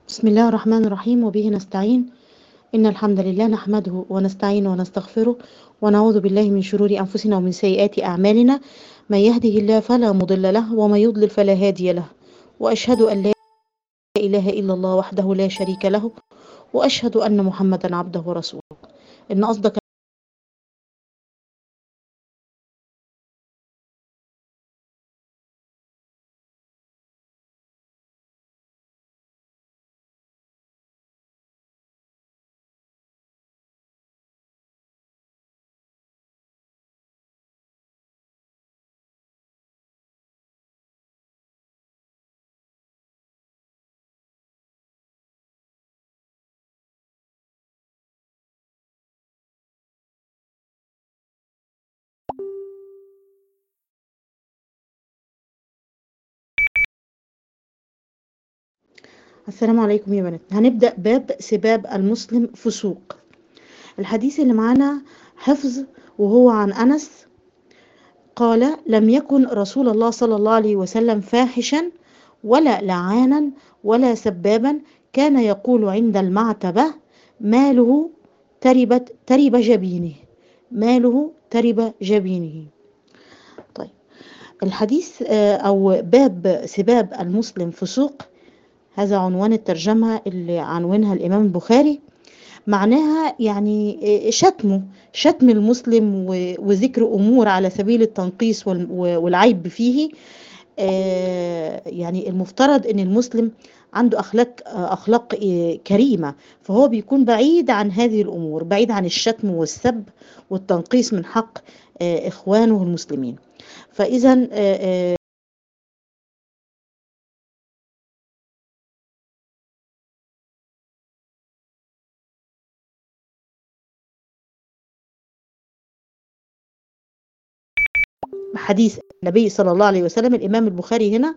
بسم الله الرحمن الرحيم وبه نستعين إن الحمد لله نحمده ونستعين ونستغفره ونعوذ بالله من شرور أنفسنا ومن سيئات أعمالنا من يهده الله فلا مضل له ومن يضلل فلا هادي له وأشهد أن لا إله إلا الله وحده لا شريك له وأشهد أن محمدا عبده ورسوله إن أصدق السلام عليكم يا بنات هنبدأ باب سباب المسلم فسوق الحديث اللي معانا حفظ وهو عن أنس قال لم يكن رسول الله صلى الله عليه وسلم فاحشا ولا لعانا ولا سبابا كان يقول عند المعتبة ماله تربت ترب جبينه ماله ترب جبينه طيب الحديث أو باب سباب المسلم فسوق هذا عنوان الترجمة اللي عنوانها الإمام البخاري معناها يعني شتمه شتم المسلم وذكر أمور على سبيل التنقيص والعيب فيه يعني المفترض أن المسلم عنده أخلاق أخلاق كريمة فهو بيكون بعيد عن هذه الأمور بعيد عن الشتم والسب والتنقيص من حق إخوانه المسلمين فإذا حديث النبي صلى الله عليه وسلم الإمام البخاري هنا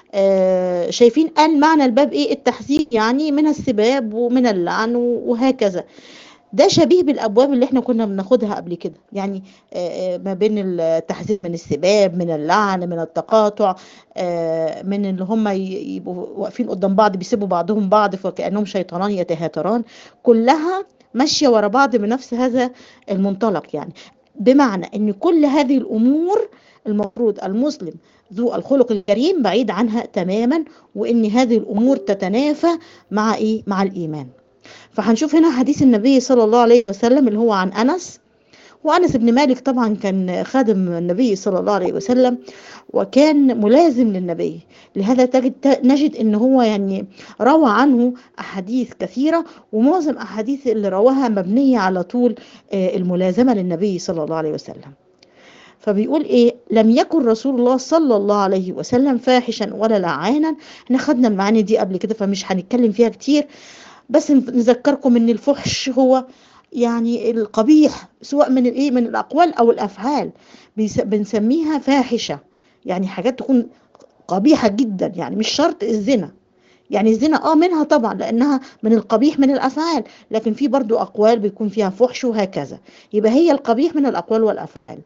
آه شايفين قال معنى الباب إيه التحذير يعني من السباب ومن اللعن وهكذا ده شبيه بالابواب اللي احنا كنا بناخدها قبل كده يعني آه ما بين التحذير من السباب من اللعن من التقاطع آه من اللي هم يبقوا واقفين قدام بعض بيسيبوا بعضهم بعض فكانهم شيطانان يتهاتران كلها ماشيه ورا بعض بنفس هذا المنطلق يعني بمعنى ان كل هذه الامور المفروض المسلم ذو الخلق الكريم بعيد عنها تماما وان هذه الامور تتنافى مع ايه مع الايمان فهنشوف هنا حديث النبي صلى الله عليه وسلم اللي هو عن انس وانس بن مالك طبعا كان خادم النبي صلى الله عليه وسلم وكان ملازم للنبي لهذا تجد نجد ان هو يعني روى عنه احاديث كثيره ومعظم احاديث اللي رواها مبنيه على طول الملازمه للنبي صلى الله عليه وسلم فبيقول ايه لم يكن رسول الله صلى الله عليه وسلم فاحشا ولا لعانا احنا خدنا المعاني دي قبل كده فمش هنتكلم فيها كتير بس نذكركم ان الفحش هو يعني القبيح سواء من الايه من الاقوال او الافعال بنسميها فاحشه يعني حاجات تكون قبيحه جدا يعني مش شرط الزنا يعني الزنا اه منها طبعا لانها من القبيح من الافعال لكن في برضو اقوال بيكون فيها فحش وهكذا يبقى هي القبيح من الاقوال والافعال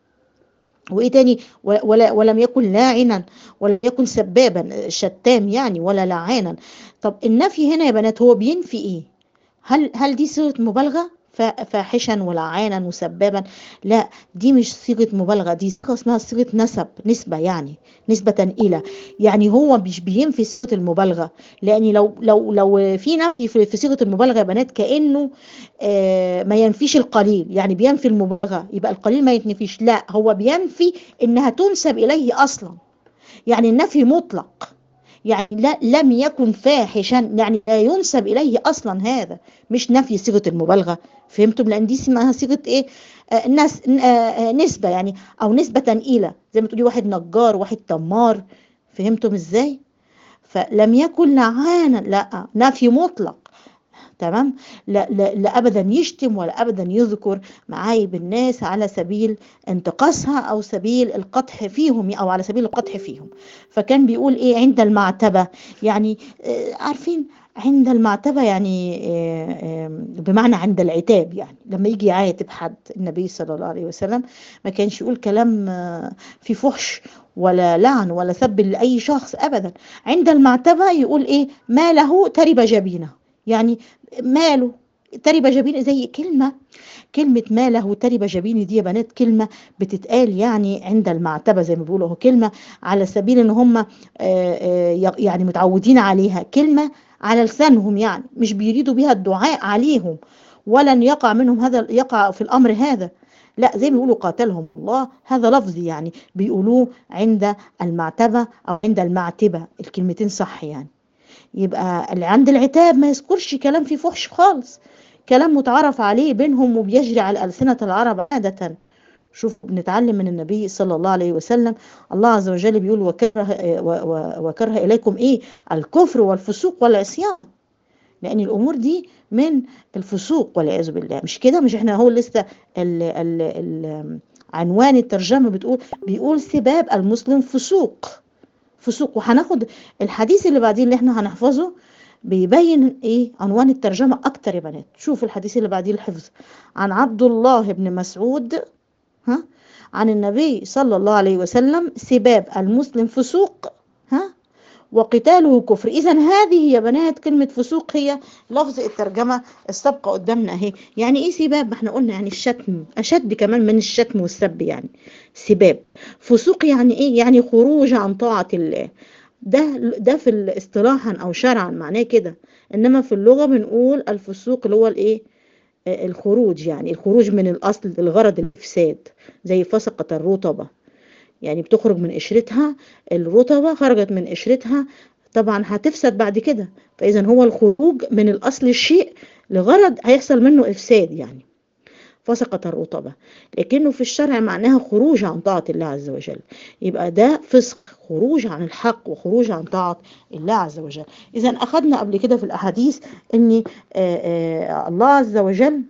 وايه تاني ولا ولم يكن لاعنا ولم يكن سبابا شتام يعني ولا لعانا طب النفي هنا يا بنات هو بينفي ايه هل هل دي صيغه مبالغه فاحشا ولعانا وسبابا لا دي مش صيغه مبالغه دي صيغه اسمها صيغه نسب نسبه يعني نسبه الى يعني هو مش بينفي صيغه المبالغه لان لو لو لو في نفي في صيغه المبالغه يا بنات كانه آه ما ينفيش القليل يعني بينفي المبالغه يبقى القليل ما يتنفيش لا هو بينفي انها تنسب اليه اصلا يعني النفي مطلق يعني لا لم يكن فاحشا يعني لا ينسب اليه اصلا هذا مش نفي صيغه المبالغه فهمتم لان دي اسمها صيغه ايه آه ناس آه نسبه يعني او نسبه الى زي ما تقولي واحد نجار واحد تمار فهمتم ازاي فلم يكن لعانا لا نفي مطلق تمام لا, لا, لا ابدا يشتم ولا ابدا يذكر معايب الناس على سبيل انتقاصها او سبيل القدح فيهم او على سبيل القدح فيهم فكان بيقول ايه عند المعتبه يعني آه عارفين عند المعتبة يعني آه، آم، بمعنى عند العتاب يعني لما يجي يعاتب حد النبي صلى الله عليه وسلم ما كانش يقول كلام آه، فيه فحش ولا لعن ولا سب لأي شخص أبدا عند المعتبة يقول إيه ما له ترب جبينه يعني ماله ترب جبينه زي كلمة كلمة ما له ترب جبيني دي يا بنات كلمة بتتقال يعني عند المعتبة زي ما بيقولوا هو كلمة على سبيل ان هم آه، آه، يعني متعودين عليها كلمة على لسانهم يعني مش بيريدوا بيها الدعاء عليهم ولن يقع منهم هذا يقع في الامر هذا لا زي ما بيقولوا قاتلهم الله هذا لفظي يعني بيقولوه عند المعتبة او عند المعتبة الكلمتين صح يعني يبقى اللي عند العتاب ما يذكرش كلام فيه فحش خالص كلام متعارف عليه بينهم وبيجري على ألسنة العرب عادة شوف بنتعلم من النبي صلى الله عليه وسلم الله عز وجل بيقول وكره, و- و- وكره إليكم إيه الكفر والفسوق والعصيان لأن الأمور دي من الفسوق والعياذ بالله مش كده مش احنا هو لسه ال ال ال عنوان الترجمة بتقول بيقول سباب المسلم فسوق فسوق وهناخد الحديث اللي بعدين اللي احنا هنحفظه بيبين ايه عنوان الترجمة اكتر يا بنات شوفوا الحديث اللي بعديه الحفظ عن عبد الله بن مسعود ها عن النبي صلى الله عليه وسلم سباب المسلم فسوق ها وقتاله كفر اذا هذه يا بنات كلمة فسوق هي لفظ الترجمة السابقة قدامنا اهي يعني ايه سباب ما احنا قلنا يعني الشتم اشد كمان من الشتم والسب يعني سباب فسوق يعني ايه يعني خروج عن طاعة الله ده ده في الاصطلاحا او شرعا معناه كده انما في اللغة بنقول الفسوق اللي هو الايه آه، الخروج يعني الخروج من الاصل الغرض الافساد زي فسقة الرطبة يعني بتخرج من قشرتها الرطبة خرجت من قشرتها طبعا هتفسد بعد كده فاذا هو الخروج من الاصل الشيء لغرض هيحصل منه افساد يعني فسقط الرطبة لكنه في الشرع معناها خروج عن طاعة الله عز وجل يبقى ده فسق خروج عن الحق وخروج عن طاعة الله عز وجل إذا أخذنا قبل كده في الأحاديث أن آه، آه، الله عز وجل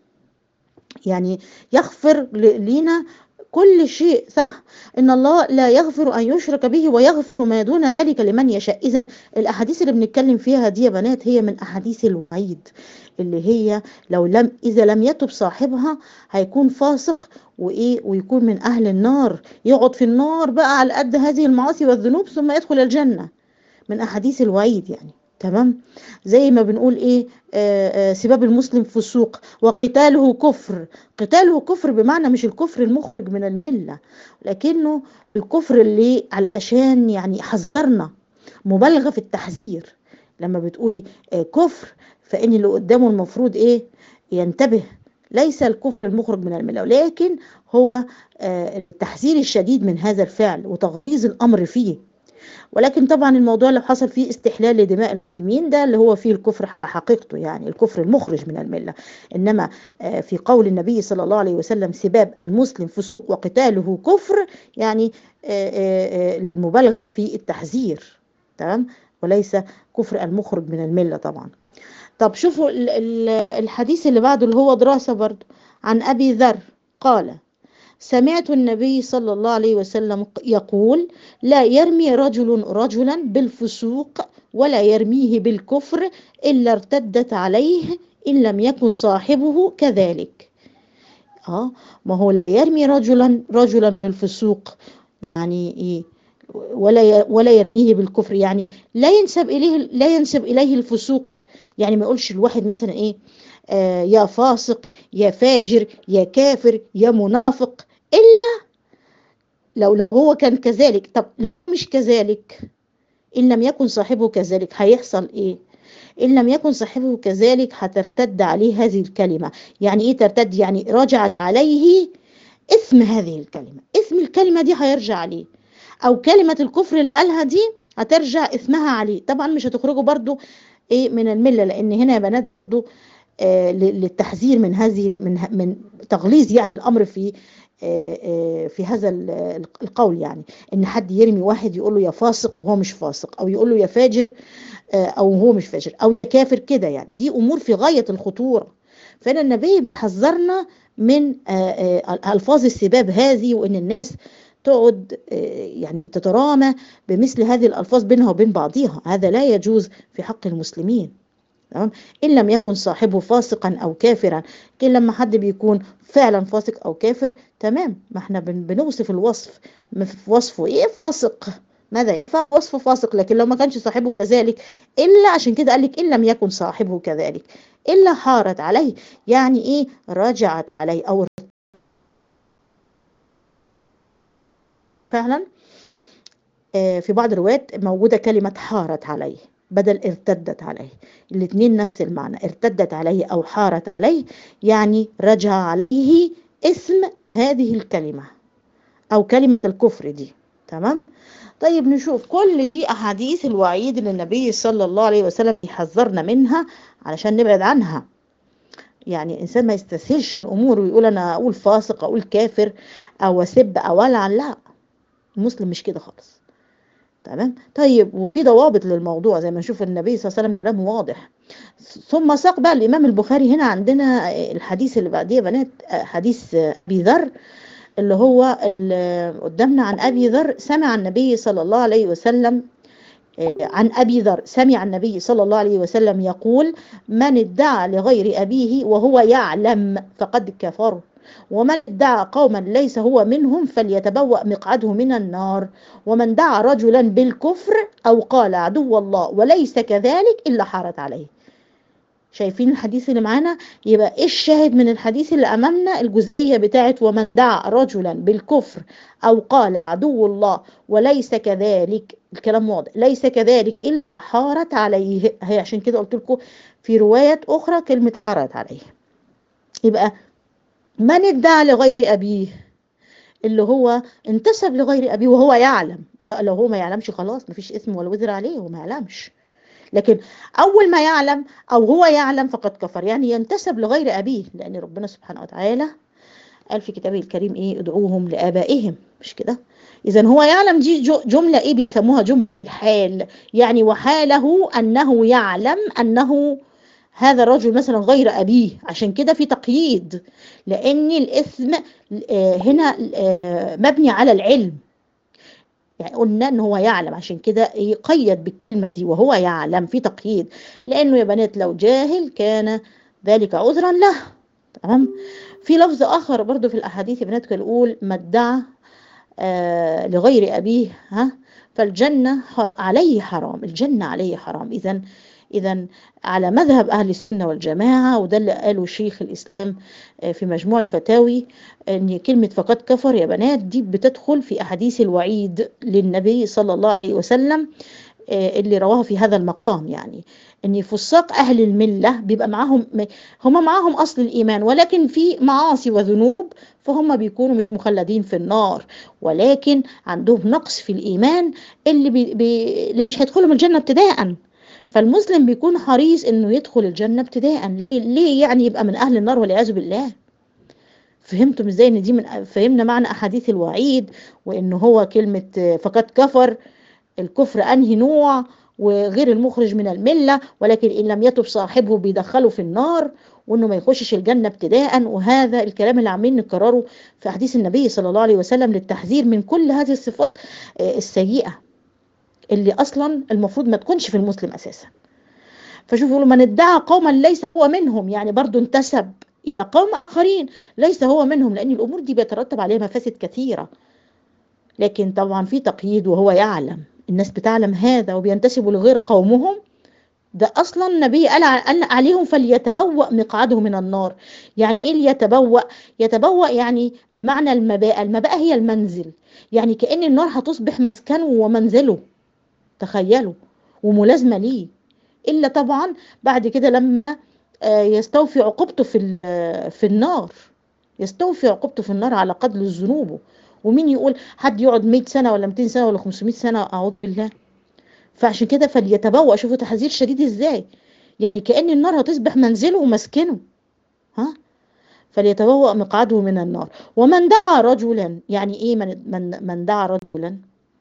يعني يغفر ل- لينا كل شيء صح ان الله لا يغفر ان يشرك به ويغفر ما دون ذلك لمن يشاء اذا الاحاديث اللي بنتكلم فيها دي يا بنات هي من احاديث الوعيد اللي هي لو لم اذا لم يتب صاحبها هيكون فاسق وايه ويكون من اهل النار يقعد في النار بقى على قد هذه المعاصي والذنوب ثم يدخل الجنه من احاديث الوعيد يعني تمام زي ما بنقول ايه آه آه سباب المسلم فسوق وقتاله كفر قتاله كفر بمعنى مش الكفر المخرج من المله لكنه الكفر اللي علشان يعني حذرنا مبالغه في التحذير لما بتقول آه كفر فان اللي قدامه المفروض ايه ينتبه ليس الكفر المخرج من المله ولكن هو آه التحذير الشديد من هذا الفعل وتغليظ الامر فيه ولكن طبعا الموضوع لو حصل فيه استحلال لدماء المسلمين ده اللي هو فيه الكفر حقيقته يعني الكفر المخرج من المله انما آه، في قول النبي صلى الله عليه وسلم سباب المسلم فسوق وقتاله كفر يعني آه، آه، آه، المبالغه في التحذير تمام وليس كفر المخرج من المله طبعا طب شوفوا ال- ال- الحديث اللي بعده اللي هو دراسه برضه عن ابي ذر قال سمعت النبي صلى الله عليه وسلم يقول لا يرمي رجل رجلا بالفسوق ولا يرميه بالكفر إلا ارتدت عليه إن لم يكن صاحبه كذلك اه ما هو لا يرمي رجلا رجلا بالفسوق يعني ايه ولا ي- ولا يرميه بالكفر يعني لا ينسب اليه لا ينسب اليه الفسوق يعني ما يقولش الواحد مثلا ايه آه يا فاسق يا فاجر يا كافر يا منافق الا لو لو هو كان كذلك طب لو مش كذلك ان لم يكن صاحبه كذلك هيحصل ايه ان لم يكن صاحبه كذلك هترتد عليه هذه الكلمه يعني ايه ترتد يعني رجع عليه اسم هذه الكلمه اسم الكلمه دي هيرجع عليه او كلمه الكفر اللي قالها دي هترجع اسمها عليه طبعا مش هتخرجوا برضو ايه من المله لان هنا يا بنات برضو آه ل- للتحذير من هذه من ه- من تغليظ يعني الامر في آه، آه، في هذا ال- القول يعني ان حد يرمي واحد يقول له يا فاسق وهو مش فاسق او يقول له يا فاجر آه، او هو مش فاجر او يا كافر كده يعني دي امور في غايه الخطوره فهنا النبي حذرنا من آه، آه، الفاظ السباب هذه وان الناس تقعد يعني تترامى بمثل هذه الألفاظ بينها وبين بعضها هذا لا يجوز في حق المسلمين تمام إن لم يكن صاحبه فاسقا أو كافرا لكن لما حد بيكون فعلا فاسق أو كافر تمام ما احنا بنوصف الوصف في وصفه إيه فاسق ماذا ينفع وصفه فاسق لكن لو ما كانش صاحبه كذلك إلا عشان كده قال لك إن لم يكن صاحبه كذلك إلا حارت عليه يعني إيه رجعت عليه أو فعلا آه في بعض الروايات موجودة كلمة حارت عليه بدل ارتدت عليه الاثنين نفس المعنى ارتدت عليه أو حارت عليه يعني رجع عليه اسم هذه الكلمة أو كلمة الكفر دي تمام طيب نشوف كل دي أحاديث الوعيد اللي النبي صلى الله عليه وسلم يحذرنا منها علشان نبعد عنها يعني الإنسان ما يستسهلش أمور ويقول أنا أقول فاسق أقول كافر أو أسب أو ألعن لا المسلم مش كده خالص تمام طيب وفي ضوابط للموضوع زي ما نشوف النبي صلى الله عليه وسلم كلامه واضح ثم ساق بقى الإمام البخاري هنا عندنا الحديث اللي بعديه بنات حديث أبي ذر اللي هو اللي قدامنا عن أبي ذر سمع النبي صلى الله عليه وسلم عن أبي ذر سمع النبي صلى الله عليه وسلم يقول من ادعى لغير أبيه وهو يعلم فقد كفر ومن ادعى قوما ليس هو منهم فليتبوأ مقعده من النار ومن دعا رجلا بالكفر أو قال عدو الله وليس كذلك إلا حارت عليه شايفين الحديث اللي معانا يبقى ايه الشاهد من الحديث اللي امامنا الجزئيه بتاعت ومن دعا رجلا بالكفر او قال عدو الله وليس كذلك الكلام واضح ليس كذلك الا حارت عليه هي عشان كده قلت لكم في روايات اخرى كلمه حارت عليه يبقى من ادعى لغير ابيه اللي هو انتسب لغير ابيه وهو يعلم لو هو ما يعلمش خلاص مفيش اسم ولا وزر عليه هو ما يعلمش لكن أول ما يعلم أو هو يعلم فقد كفر يعني ينتسب لغير أبيه لأن ربنا سبحانه وتعالى قال في كتابه الكريم إيه ادعوهم لآبائهم مش كده إذا هو يعلم دي جملة إيه بيسموها جملة الحال يعني وحاله أنه يعلم أنه هذا الرجل مثلا غير أبيه عشان كده في تقييد لأن الإثم هنا مبني على العلم يعني قلنا ان هو يعلم عشان كده يقيد بالكلمه دي وهو يعلم في تقييد لانه يا بنات لو جاهل كان ذلك عذرا له تمام في لفظ اخر برضو في الاحاديث يا بنات يقول ما ادعى آه لغير ابيه ها فالجنه عليه حرام الجنه عليه حرام اذا إذا على مذهب أهل السنة والجماعة وده اللي قاله شيخ الإسلام في مجموع الفتاوي أن كلمة فقد كفر يا بنات دي بتدخل في أحاديث الوعيد للنبي صلى الله عليه وسلم اللي رواها في هذا المقام يعني ان فساق اهل المله بيبقى معاهم هم معاهم اصل الايمان ولكن في معاصي وذنوب فهم بيكونوا مخلدين في النار ولكن عندهم نقص في الايمان اللي بي بي مش هيدخلهم الجنه ابتداء فالمسلم بيكون حريص انه يدخل الجنه ابتداء ليه يعني يبقى من اهل النار والعياذ بالله فهمتم ازاي ان دي من فهمنا معنى احاديث الوعيد وان هو كلمه فقد كفر الكفر انهي نوع وغير المخرج من المله ولكن ان لم يتب صاحبه بيدخله في النار وانه ما يخشش الجنه ابتداء وهذا الكلام اللي عاملين نكرره في حديث النبي صلى الله عليه وسلم للتحذير من كل هذه الصفات السيئه اللي اصلا المفروض ما تكونش في المسلم اساسا فشوفوا من ادعى قوما ليس هو منهم يعني برضو انتسب الى قوم اخرين ليس هو منهم لان الامور دي بيترتب عليها مفاسد كثيره لكن طبعا في تقييد وهو يعلم الناس بتعلم هذا وبينتسبوا لغير قومهم ده اصلا النبي قال عليهم فليتبوأ مقعده من النار يعني ايه ليتبوأ يتبوأ يعني معنى المباء المباء هي المنزل يعني كأن النار هتصبح مسكنه ومنزله تخيلوا وملازمه ليه الا طبعا بعد كده لما يستوفي عقوبته في في النار يستوفي عقوبته في النار على قدر ذنوبه ومين يقول حد يقعد 100 سنه ولا 200 سنه ولا 500 سنه اعوذ بالله فعشان كده فليتبوأ شوفوا تحذير شديد ازاي يعني كأن النار هتصبح منزله ومسكنه ها فليتبوأ مقعده من النار ومن دعا رجلا يعني ايه من من, من دعا رجلا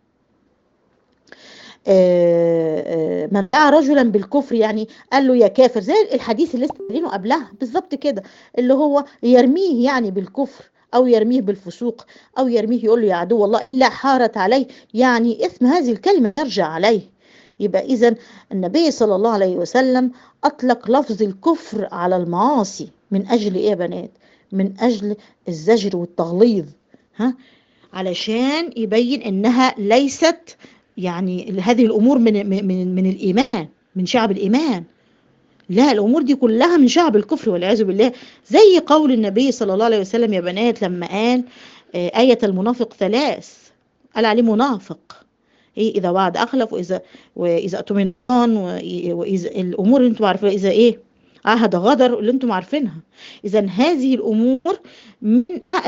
من دعا رجلا بالكفر يعني قال له يا كافر زي الحديث اللي لسه قايلينه قبلها بالظبط كده اللي هو يرميه يعني بالكفر أو يرميه بالفسوق أو يرميه يقول له يا عدو الله إلا حارت عليه يعني إثم هذه الكلمة يرجع عليه يبقى إذا النبي صلى الله عليه وسلم أطلق لفظ الكفر على المعاصي من أجل إيه يا بنات؟ من أجل الزجر والتغليظ ها علشان يبين إنها ليست يعني هذه الأمور من من من الإيمان من شعب الإيمان لا الأمور دي كلها من شعب الكفر والعياذ بالله زي قول النبي صلى الله عليه وسلم يا بنات لما قال آية المنافق ثلاث قال عليه منافق ايه اذا وعد اخلف واذا واذا اؤتمن واذا الامور اللي انتم عارفينها اذا ايه عهد غدر اللي انتم عارفينها اذا هذه الامور من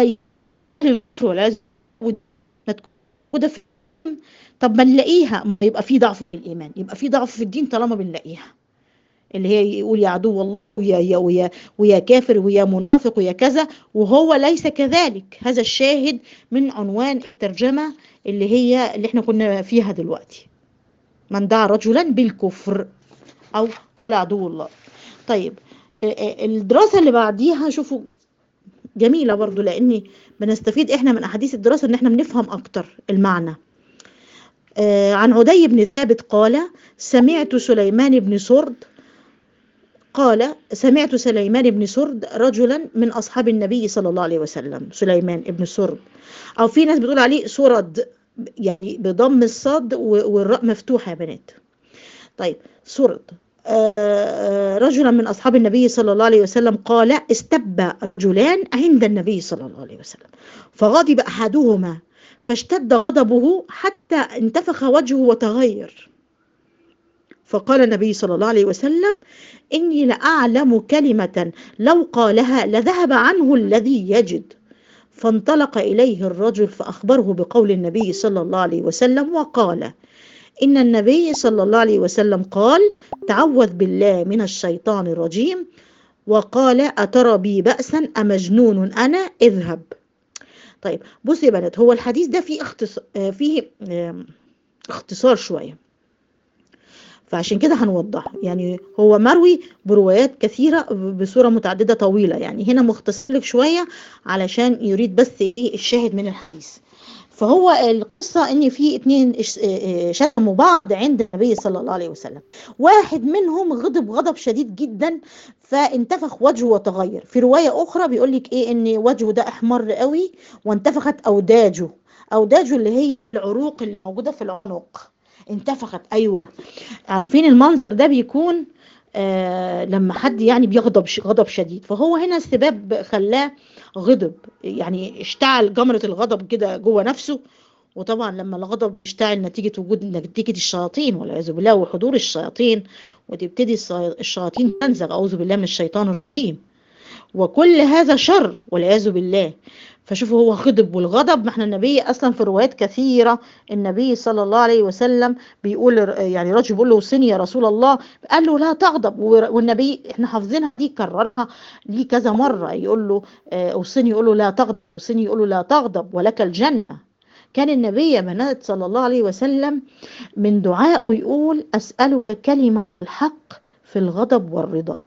وده في طب ما نلاقيها ما يبقى في ضعف في الايمان يبقى في ضعف في الدين طالما بنلاقيها اللي هي يقول يا عدو الله ويا يا ويا ويا كافر ويا منافق ويا كذا وهو ليس كذلك هذا الشاهد من عنوان الترجمه اللي هي اللي احنا كنا فيها دلوقتي من دعا رجلا بالكفر او عدو الله طيب الدراسه اللي بعديها شوفوا جميله برضو لاني بنستفيد احنا من احاديث الدراسه ان احنا بنفهم اكتر المعنى آه عن عدي بن ثابت قال سمعت سليمان بن سرد قال سمعت سليمان بن سرد رجلا من أصحاب النبي صلى الله عليه وسلم سليمان بن سرد أو في ناس بتقول عليه سرد يعني بضم الصاد والراء مفتوحة يا بنات طيب سرد رجلا من أصحاب النبي صلى الله عليه وسلم قال استب رجلان عند النبي صلى الله عليه وسلم فغضب أحدهما فاشتد غضبه حتى انتفخ وجهه وتغير فقال النبي صلى الله عليه وسلم إني لأعلم كلمة لو قالها لذهب عنه الذي يجد فانطلق إليه الرجل فأخبره بقول النبي صلى الله عليه وسلم وقال إن النبي صلى الله عليه وسلم قال تعوذ بالله من الشيطان الرجيم وقال أترى بي بأسا أمجنون أنا اذهب طيب بصي يا بنات هو الحديث ده فيه اختصار فيه اختصار شويه فعشان كده هنوضحه يعني هو مروي بروايات كثيرة بصورة متعددة طويلة يعني هنا مختصر لك شوية علشان يريد بس ايه الشاهد من الحديث فهو القصة ان في اتنين شتموا بعض عند النبي صلى الله عليه وسلم واحد منهم غضب غضب شديد جدا فانتفخ وجهه وتغير في رواية اخرى بيقول لك ايه ان وجهه ده احمر قوي وانتفخت اوداجه اوداجه اللي هي العروق اللي موجودة في العنق انتفخت ايوه عارفين المنظر ده بيكون آه لما حد يعني بيغضب غضب شديد فهو هنا السباب خلاه غضب يعني اشتعل جمرة الغضب كده جوه نفسه وطبعا لما الغضب يشتعل نتيجة وجود نتيجة الشياطين والعياذ بالله وحضور الشياطين وتبتدي الشياطين تنزغ أعوذ بالله من الشيطان الرجيم وكل هذا شر والعياذ بالله فشوفوا هو غضب والغضب ما احنا النبي اصلا في روايات كثيره النبي صلى الله عليه وسلم بيقول يعني رجل بيقول له اوصني يا رسول الله قال له لا تغضب والنبي احنا حافظينها دي كررها ليه كذا مره يقول له اوصني يقول له لا تغضب اوصني يقول له لا تغضب ولك الجنه كان النبي يا بنات صلى الله عليه وسلم من دعائه يقول اسالك كلمه الحق في الغضب والرضا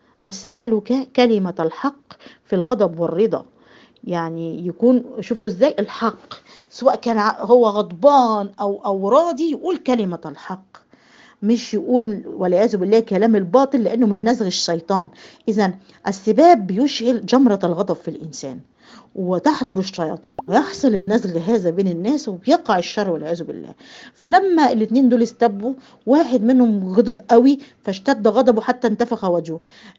اسالك كلمه الحق في الغضب والرضا يعني يكون شوفوا ازاي الحق سواء كان هو غضبان او او راضي يقول كلمه الحق مش يقول والعياذ بالله كلام الباطل لانه من نزغ الشيطان اذا السباب بيشعل جمره الغضب في الانسان وتحضر الشياطين ويحصل النزغ هذا بين الناس وبيقع الشر والعياذ بالله لما الاثنين دول استبوا واحد منهم غضب قوي فاشتد غضبه حتى انتفخ وجهه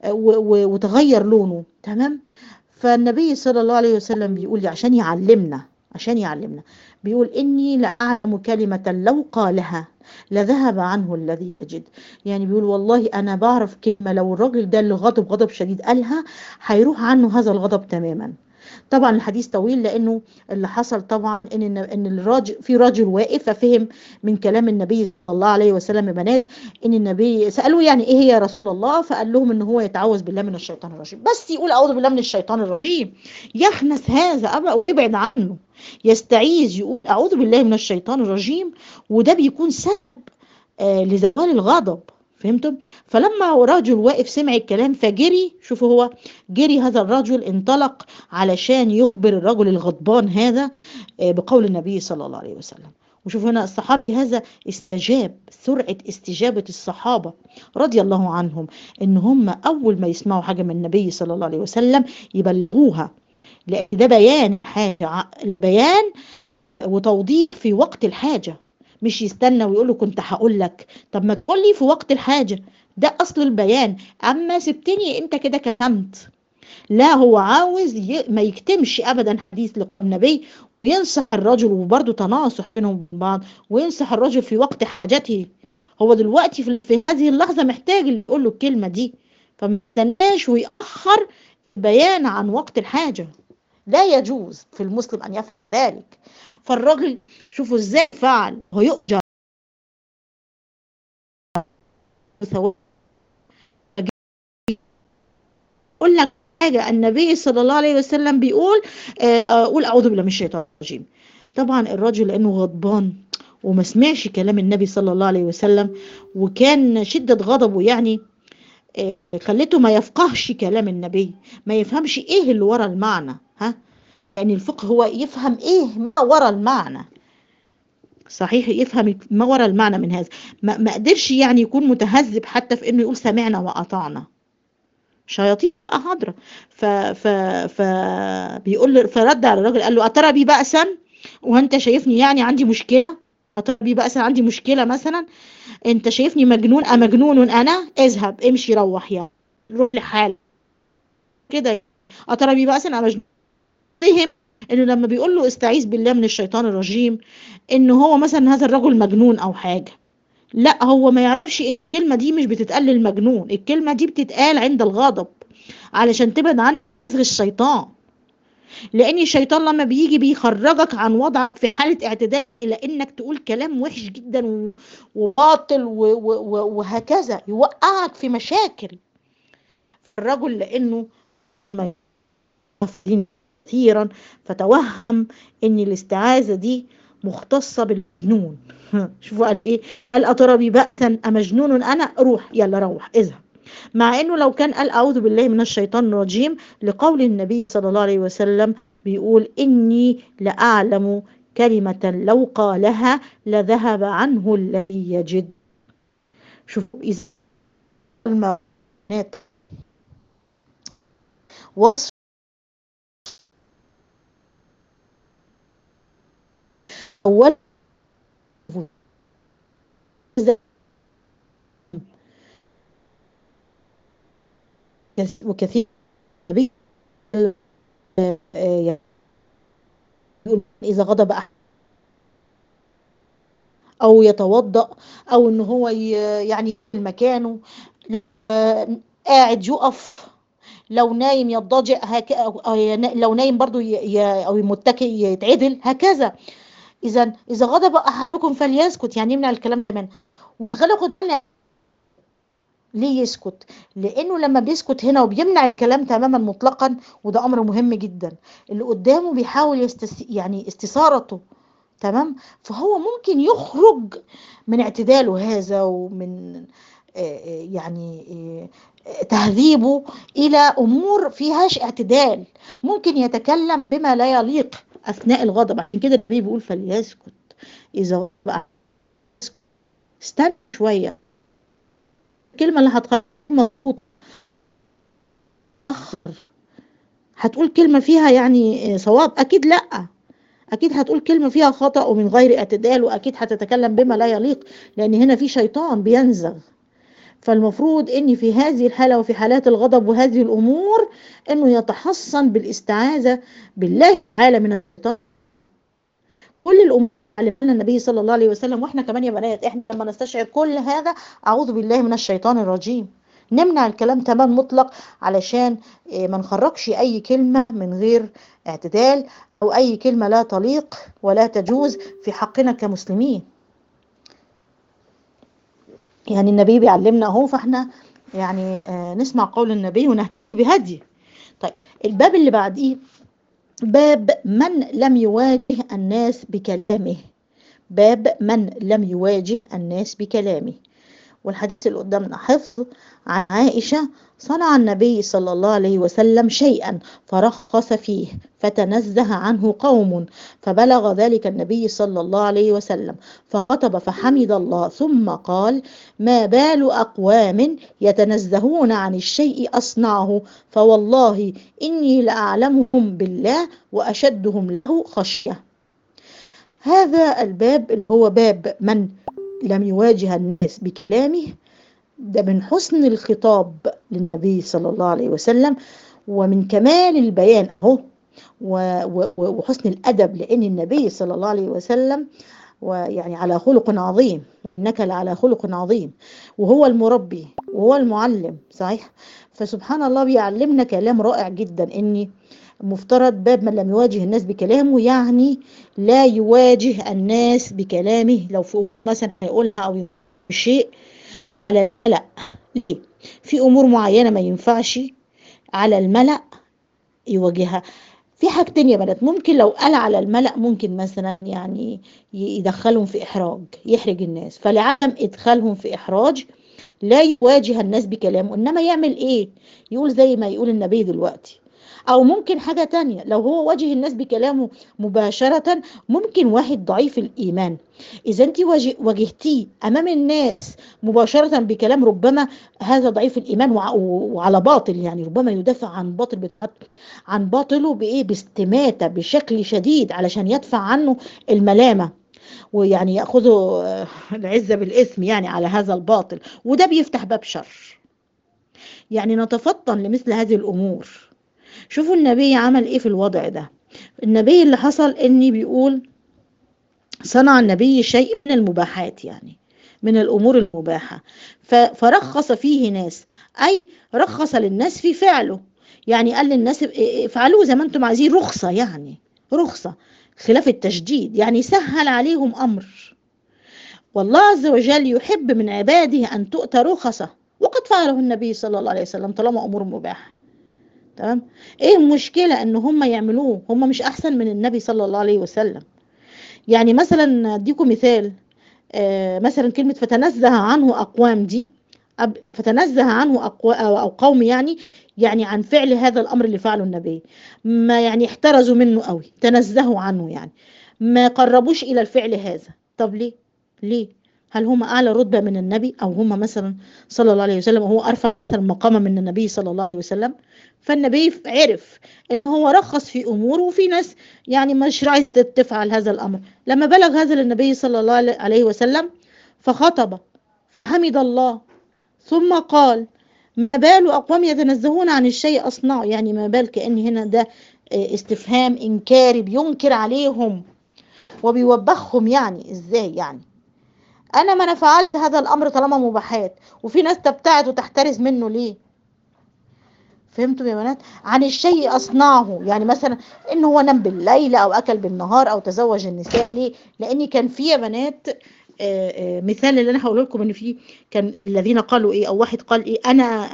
وتغير لونه تمام فالنبي صلى الله عليه وسلم بيقول لي عشان يعلمنا عشان يعلمنا بيقول إني لأعلم كلمة لو قالها لذهب عنه الذي يجد يعني بيقول والله أنا بعرف كلمة لو الراجل ده اللي غضب غضب شديد قالها هيروح عنه هذا الغضب تماما طبعا الحديث طويل لانه اللي حصل طبعا ان ان الراجل في راجل واقف ففهم من كلام النبي صلى الله عليه وسلم بنات ان النبي سالوه يعني ايه هي يا رسول الله فقال لهم ان هو يتعوذ بالله من الشيطان الرجيم بس يقول اعوذ بالله من الشيطان الرجيم يخنس هذا ابا ويبعد عنه يستعيذ يقول اعوذ بالله من الشيطان الرجيم وده بيكون سبب آه لزوال الغضب فهمتم فلما رجل واقف سمع الكلام فجري شوفوا هو جري هذا الرجل انطلق علشان يخبر الرجل الغضبان هذا بقول النبي صلى الله عليه وسلم وشوف هنا الصحابي هذا استجاب سرعة استجابة الصحابة رضي الله عنهم ان هم اول ما يسمعوا حاجة من النبي صلى الله عليه وسلم يبلغوها لان ده بيان حاجة البيان وتوضيح في وقت الحاجة مش يستنى ويقول له كنت هقول لك طب ما تقول لي في وقت الحاجة ده اصل البيان اما سبتني انت كده كتمت لا هو عاوز ي... ما يكتمش ابدا حديث النبي وينصح الرجل وبرضه تناصح بينهم وبين بعض وينصح الرجل في وقت حاجته هو دلوقتي في, في هذه اللحظه محتاج اللي يقول له الكلمه دي فما يستناش ويأخر بيان عن وقت الحاجه لا يجوز في المسلم ان يفعل ذلك فالراجل شوفوا ازاي فعل هو يؤجر اقول لك حاجه النبي صلى الله عليه وسلم بيقول قول اعوذ بالله من الشيطان الرجيم طبعا الرجل لانه غضبان وما سمعش كلام النبي صلى الله عليه وسلم وكان شده غضبه يعني خلته ما يفقهش كلام النبي ما يفهمش ايه اللي ورا المعنى ها يعني الفقه هو يفهم ايه ما ورا المعنى صحيح يفهم ما ورا المعنى من هذا ما, ما قدرش يعني يكون متهذب حتى في انه يقول سمعنا واطعنا شياطين حاضره ف ف ف بيقول له فرد على الراجل قال له اترى بي بأسا وانت شايفني يعني عندي مشكله اترى بي بأسا عندي مشكله مثلا انت شايفني مجنون امجنون انا اذهب امشي روح يعني روح لحالك كده اترى بي بأسا امجنون فهم انه لما بيقول له استعيذ بالله من الشيطان الرجيم ان هو مثلا هذا الرجل مجنون او حاجه لا هو ما يعرفش الكلمه دي مش بتتقال للمجنون الكلمه دي بتتقال عند الغضب علشان تبعد عن الشيطان لان الشيطان لما بيجي بيخرجك عن وضعك في حاله اعتداء الى انك تقول كلام وحش جدا وباطل وهكذا يوقعك في مشاكل الرجل لانه كثيرا فتوهم ان الاستعاذة دي مختصة بالجنون شوفوا قال ايه قال اترى بأسا امجنون انا روح يلا روح اذهب مع انه لو كان قال اعوذ بالله من الشيطان الرجيم لقول النبي صلى الله عليه وسلم بيقول اني لاعلم كلمة لو قالها لذهب عنه الذي يجد شوفوا اذا المعنات وصف أول وكثير إذا غضب أحد أو يتوضأ أو إن هو يعني مكانه قاعد يقف لو نايم يضطجع هك... لو نايم برضو ي... ي... أو متكئ يتعدل هكذا اذا اذا غضب احدكم فليسكت يعني يمنع الكلام كمان وخلي خد ليه يسكت لانه لما بيسكت هنا وبيمنع الكلام تماما مطلقا وده امر مهم جدا اللي قدامه بيحاول يستس... يعني استثارته تمام فهو ممكن يخرج من اعتداله هذا ومن يعني تهذيبه الى امور فيهاش اعتدال ممكن يتكلم بما لا يليق اثناء الغضب عشان كده النبي بيقول فليسكت اذا بقى استنى شويه الكلمه اللي هتخرج مظبوط هتقول كلمه فيها يعني صواب اكيد لا اكيد هتقول كلمه فيها خطا ومن غير اعتدال واكيد هتتكلم بما لا يليق لان هنا في شيطان بينزغ فالمفروض ان في هذه الحاله وفي حالات الغضب وهذه الامور انه يتحصن بالاستعاذه بالله تعالى من الشيطان كل الامور علمنا النبي صلى الله عليه وسلم واحنا كمان يا بنات احنا لما نستشعر كل هذا اعوذ بالله من الشيطان الرجيم نمنع الكلام تمام مطلق علشان ما نخرجش اي كلمه من غير اعتدال او اي كلمه لا تليق ولا تجوز في حقنا كمسلمين يعني النبي بيعلمنا اهو فاحنا يعني آه نسمع قول النبي ونهدي بهدي طيب الباب اللي بعديه باب من لم يواجه الناس بكلامه باب من لم يواجه الناس بكلامه والحديث اللي قدامنا حفظ عن عائشة صنع النبي صلى الله عليه وسلم شيئا فرخص فيه فتنزه عنه قوم فبلغ ذلك النبي صلى الله عليه وسلم فخطب فحمد الله ثم قال ما بال أقوام يتنزهون عن الشيء أصنعه فوالله إني لأعلمهم بالله وأشدهم له خشية هذا الباب اللي هو باب من لم يواجه الناس بكلامه ده من حسن الخطاب للنبي صلى الله عليه وسلم ومن كمال البيان اهو وحسن الادب لان النبي صلى الله عليه وسلم ويعني على خلق عظيم انك لعلى خلق عظيم وهو المربي وهو المعلم صحيح فسبحان الله بيعلمنا كلام رائع جدا اني مفترض باب من لم يواجه الناس بكلامه يعني لا يواجه الناس بكلامه لو في مثلا هيقولها او شيء على الملأ ليه؟ في امور معينه ما ينفعش على الملأ يواجهها في حاجتين يا بنات ممكن لو قال على الملأ ممكن مثلا يعني يدخلهم في إحراج يحرج الناس فلعدم إدخالهم في إحراج لا يواجه الناس بكلامه إنما يعمل إيه يقول زي ما يقول النبي دلوقتي او ممكن حاجة تانية لو هو واجه الناس بكلامه مباشرة ممكن واحد ضعيف الايمان اذا انت واجهتيه امام الناس مباشرة بكلام ربما هذا ضعيف الايمان وعلى باطل يعني ربما يدافع عن باطل عن باطله بايه باستماتة بشكل شديد علشان يدفع عنه الملامة ويعني ياخذوا العزة بالاسم يعني على هذا الباطل وده بيفتح باب شر يعني نتفطن لمثل هذه الامور شوفوا النبي عمل ايه في الوضع ده النبي اللي حصل اني بيقول صنع النبي شيء من المباحات يعني من الامور المباحه فرخص فيه ناس اي رخص للناس في فعله يعني قال للناس افعلوه زي ما انتم عايزين رخصه يعني رخصه خلاف التشديد يعني سهل عليهم امر والله عز وجل يحب من عباده ان تؤتى رخصه وقد فعله النبي صلى الله عليه وسلم طالما امور مباحه تمام ايه المشكله ان هم يعملوه هم مش احسن من النبي صلى الله عليه وسلم يعني مثلا اديكم مثال آه مثلا كلمه فتنزه عنه اقوام دي فتنزه عنه أقوى او قوم يعني يعني عن فعل هذا الامر اللي فعله النبي ما يعني احترزوا منه قوي تنزهوا عنه يعني ما قربوش الى الفعل هذا طب ليه ليه هل هم اعلى رتبه من النبي او هم مثلا صلى الله عليه وسلم وهو ارفع المقام من النبي صلى الله عليه وسلم فالنبي عرف ان هو رخص في امور وفي ناس يعني مش عايزه تفعل هذا الامر لما بلغ هذا للنبي صلى الله عليه وسلم فخطب حمد الله ثم قال ما بال اقوام يتنزهون عن الشيء اصنعه يعني ما بال كان هنا ده استفهام انكاري بينكر عليهم وبيوبخهم يعني ازاي يعني انا ما انا فعلت هذا الامر طالما مباحات وفي ناس تبتعد وتحترز منه ليه فهمتوا يا بنات عن الشيء اصنعه يعني مثلا ان هو نام بالليل او اكل بالنهار او تزوج النساء ليه لان كان في يا بنات آآ آآ مثال اللي انا هقول لكم ان في كان الذين قالوا ايه او واحد قال ايه انا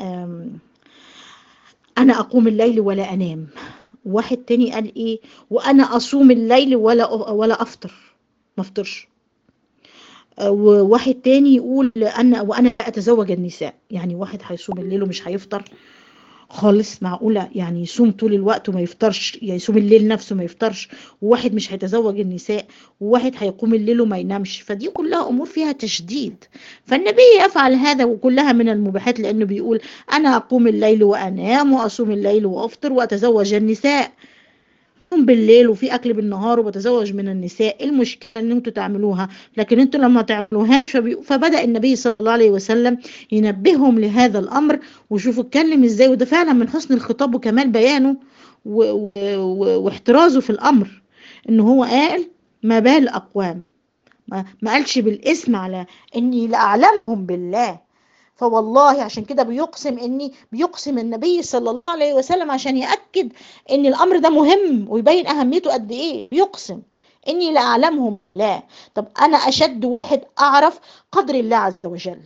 انا اقوم الليل ولا انام واحد تاني قال ايه وانا اصوم الليل ولا ولا افطر ما افطرش وواحد تاني يقول انا وانا اتزوج النساء يعني واحد هيصوم الليل ومش هيفطر خالص معقولة يعني يصوم طول الوقت وما يفطرش يعني يصوم الليل نفسه ما يفطرش وواحد مش هيتزوج النساء وواحد هيقوم الليل وما ينامش فدي كلها أمور فيها تشديد فالنبي يفعل هذا وكلها من المباحات لأنه بيقول أنا أقوم الليل وأنام وأصوم الليل وأفطر وأتزوج النساء بالليل وفي اكل بالنهار وبتزوج من النساء المشكله ان انتوا تعملوها لكن انتوا لما تعملوهاش فبدا النبي صلى الله عليه وسلم ينبههم لهذا الامر وشوفوا اتكلم ازاي وده فعلا من حسن الخطاب وكمال بيانه واحترازه في الامر ان هو قال ما بال اقوام ما قالش بالاسم على اني لاعلمهم بالله فوالله عشان كده بيقسم اني بيقسم النبي صلى الله عليه وسلم عشان ياكد ان الامر ده مهم ويبين اهميته قد ايه بيقسم اني لاعلمهم لا طب انا اشد واحد اعرف قدر الله عز وجل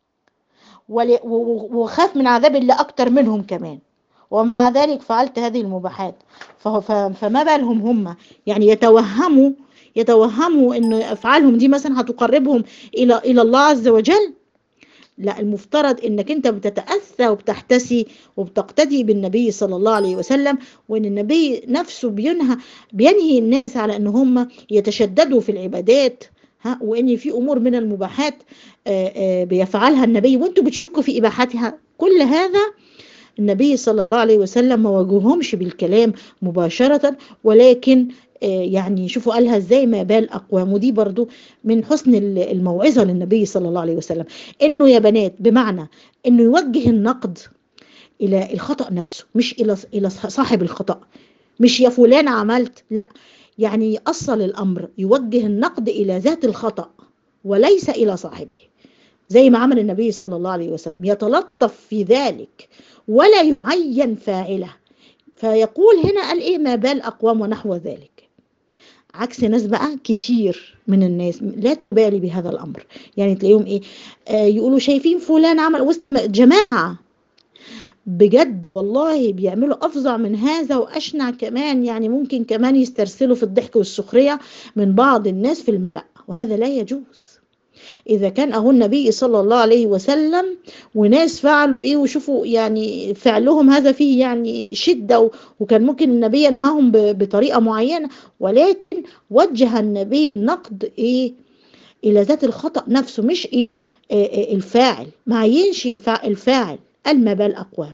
وخاف من عذاب الله اكتر منهم كمان ومع ذلك فعلت هذه المباحات فما بالهم هم يعني يتوهموا يتوهموا ان افعالهم دي مثلا هتقربهم الى الى الله عز وجل لا المفترض انك انت بتتأسى وبتحتسي وبتقتدي بالنبي صلى الله عليه وسلم وان النبي نفسه بينهى بينهي الناس على ان هم يتشددوا في العبادات ها وان في امور من المباحات آآ آآ بيفعلها النبي وانتم بتشكوا في اباحتها كل هذا النبي صلى الله عليه وسلم ما واجههمش بالكلام مباشرة ولكن يعني شوفوا قالها ازاي ما بال اقوام ودي برضو من حسن الموعظه للنبي صلى الله عليه وسلم انه يا بنات بمعنى انه يوجه النقد الى الخطا نفسه مش الى الى صاحب الخطا مش يا فلان عملت يعني يأصل الامر يوجه النقد الى ذات الخطا وليس الى صاحبه زي ما عمل النبي صلى الله عليه وسلم يتلطف في ذلك ولا يعين فاعله فيقول هنا قال ايه ما بال اقوام ونحو ذلك عكس ناس بقى كتير من الناس لا تبالي بهذا الامر يعني تلاقيهم ايه آه يقولوا شايفين فلان عمل وسط جماعه بجد والله بيعملوا افظع من هذا واشنع كمان يعني ممكن كمان يسترسلوا في الضحك والسخريه من بعض الناس في الماء وهذا لا يجوز إذا كان أهو النبي صلى الله عليه وسلم وناس فعلوا إيه وشوفوا يعني فعلهم هذا فيه يعني شدة وكان ممكن النبي ينهاهم بطريقة معينة ولكن وجه النبي نقد إيه إلى ذات الخطأ نفسه مش إيه, إيه الفاعل ما عينش الفاعل قال ما بال أقوام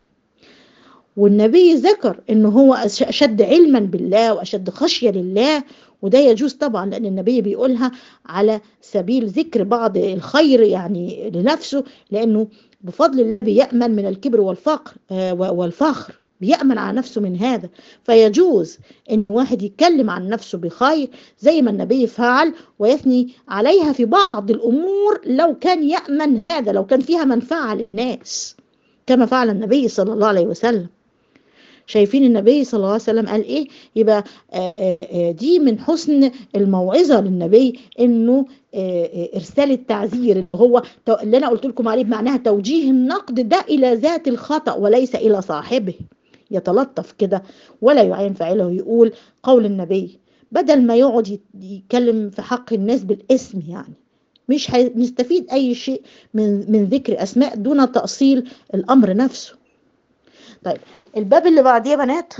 والنبي ذكر انه هو اشد علما بالله واشد خشيه لله وده يجوز طبعا لان النبي بيقولها على سبيل ذكر بعض الخير يعني لنفسه لانه بفضل الله بيأمن من الكبر والفقر والفخر بيأمن على نفسه من هذا فيجوز ان واحد يتكلم عن نفسه بخير زي ما النبي فعل ويثني عليها في بعض الامور لو كان يأمن هذا لو كان فيها منفعه للناس كما فعل النبي صلى الله عليه وسلم شايفين النبي صلى الله عليه وسلم قال ايه يبقى آآ آآ دي من حسن الموعظه للنبي انه ارسال التعذير اللي هو اللي انا قلت لكم عليه بمعناها توجيه النقد ده الى ذات الخطا وليس الى صاحبه يتلطف كده ولا يعين فاعله يقول قول النبي بدل ما يقعد يتكلم في حق الناس بالاسم يعني مش هنستفيد اي شيء من من ذكر اسماء دون تاصيل الامر نفسه طيب الباب اللي بعديه يا بنات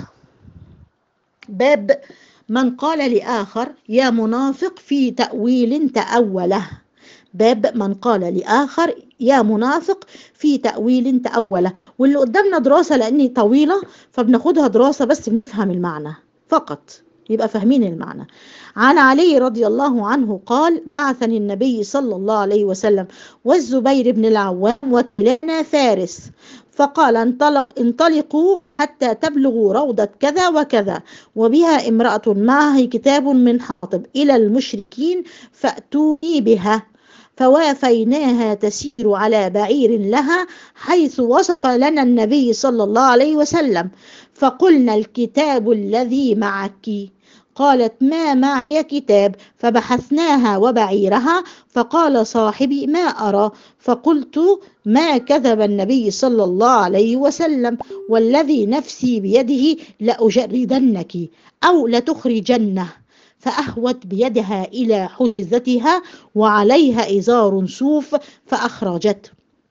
باب من قال لآخر يا منافق في تأويل تأوله باب من قال لآخر يا منافق في تأويل تأوله واللي قدامنا دراسة لأني طويلة فبناخدها دراسة بس بنفهم المعنى فقط يبقى فاهمين المعنى عن علي رضي الله عنه قال بعثني النبي صلى الله عليه وسلم والزبير بن العوام وكلانا فارس فقال انطلق انطلقوا حتى تبلغوا روضة كذا وكذا وبها امرأة معها كتاب من حاطب إلى المشركين فأتوني بها فوافيناها تسير على بعير لها حيث وصف لنا النبي صلى الله عليه وسلم فقلنا الكتاب الذي معك قالت ما معي كتاب فبحثناها وبعيرها فقال صاحبي ما أرى فقلت ما كذب النبي صلى الله عليه وسلم والذي نفسي بيده لأجردنك أو لتخرجنه فأهوت بيدها إلى حجزتها وعليها إزار صوف فأخرجته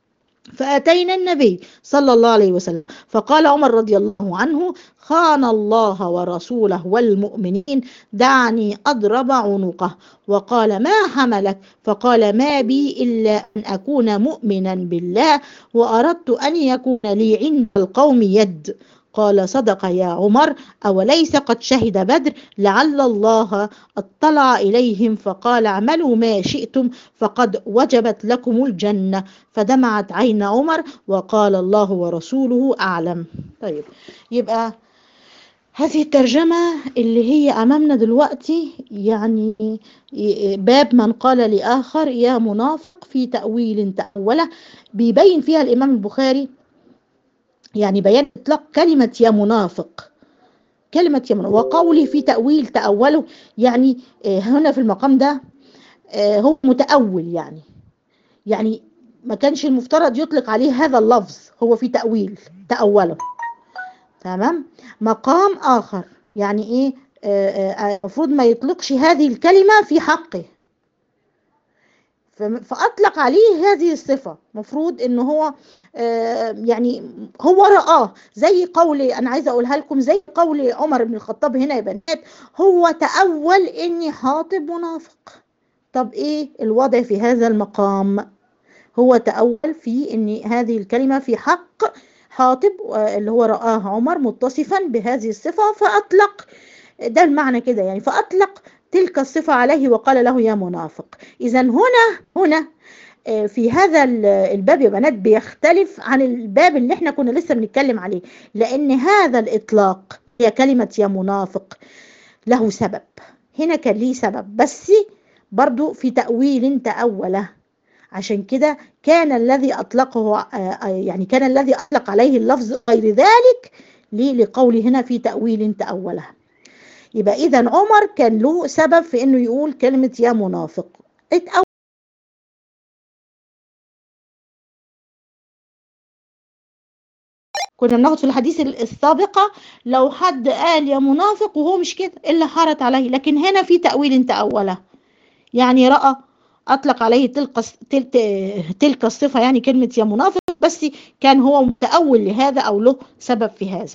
فأتينا النبي صلى الله عليه وسلم فقال عمر رضي الله عنه خان الله ورسوله والمؤمنين دعني أضرب عنقه وقال ما حملك فقال ما بي إلا أن أكون مؤمنا بالله وأردت أن يكون لي عند القوم يد قال صدق يا عمر أوليس قد شهد بدر لعل الله اطلع إليهم فقال اعملوا ما شئتم فقد وجبت لكم الجنة فدمعت عين عمر وقال الله ورسوله أعلم طيب يبقى هذه الترجمة اللي هي أمامنا دلوقتي يعني باب من قال لآخر يا منافق في تأويل تأوله بيبين فيها الإمام البخاري يعني بيان إطلاق كلمة يا منافق كلمة يا منافق وقولي في تأويل تأوله يعني هنا في المقام ده هو متأول يعني يعني ما كانش المفترض يطلق عليه هذا اللفظ هو في تأويل تأوله تمام مقام آخر يعني إيه المفروض ما يطلقش هذه الكلمة في حقه فأطلق عليه هذه الصفة مفروض إن هو يعني هو رآه زي قول أنا عايزة أقولها لكم زي قول عمر بن الخطاب هنا يا بنات هو تأول إني حاطب منافق طب إيه الوضع في هذا المقام هو تأول في إن هذه الكلمة في حق حاطب اللي هو رآه عمر متصفا بهذه الصفة فأطلق ده المعنى كده يعني فأطلق تلك الصفة عليه وقال له يا منافق إذا هنا هنا في هذا الباب يا بنات بيختلف عن الباب اللي احنا كنا لسه بنتكلم عليه لأن هذا الإطلاق هي كلمة يا منافق له سبب هنا كان ليه سبب بس برضو في تأويل تأوله عشان كده كان الذي أطلقه يعني كان الذي أطلق عليه اللفظ غير ذلك ليه لقوله هنا في تأويل تأوله يبقى إذا عمر كان له سبب في إنه يقول كلمة يا منافق اتأول كنا بناخد في الحديث السابقة لو حد قال يا منافق وهو مش كده إلا حارت عليه لكن هنا في تأويل تأوله يعني رأى أطلق عليه تلك تلك, تلك الصفة يعني كلمة يا منافق بس كان هو متأول لهذا أو له سبب في هذا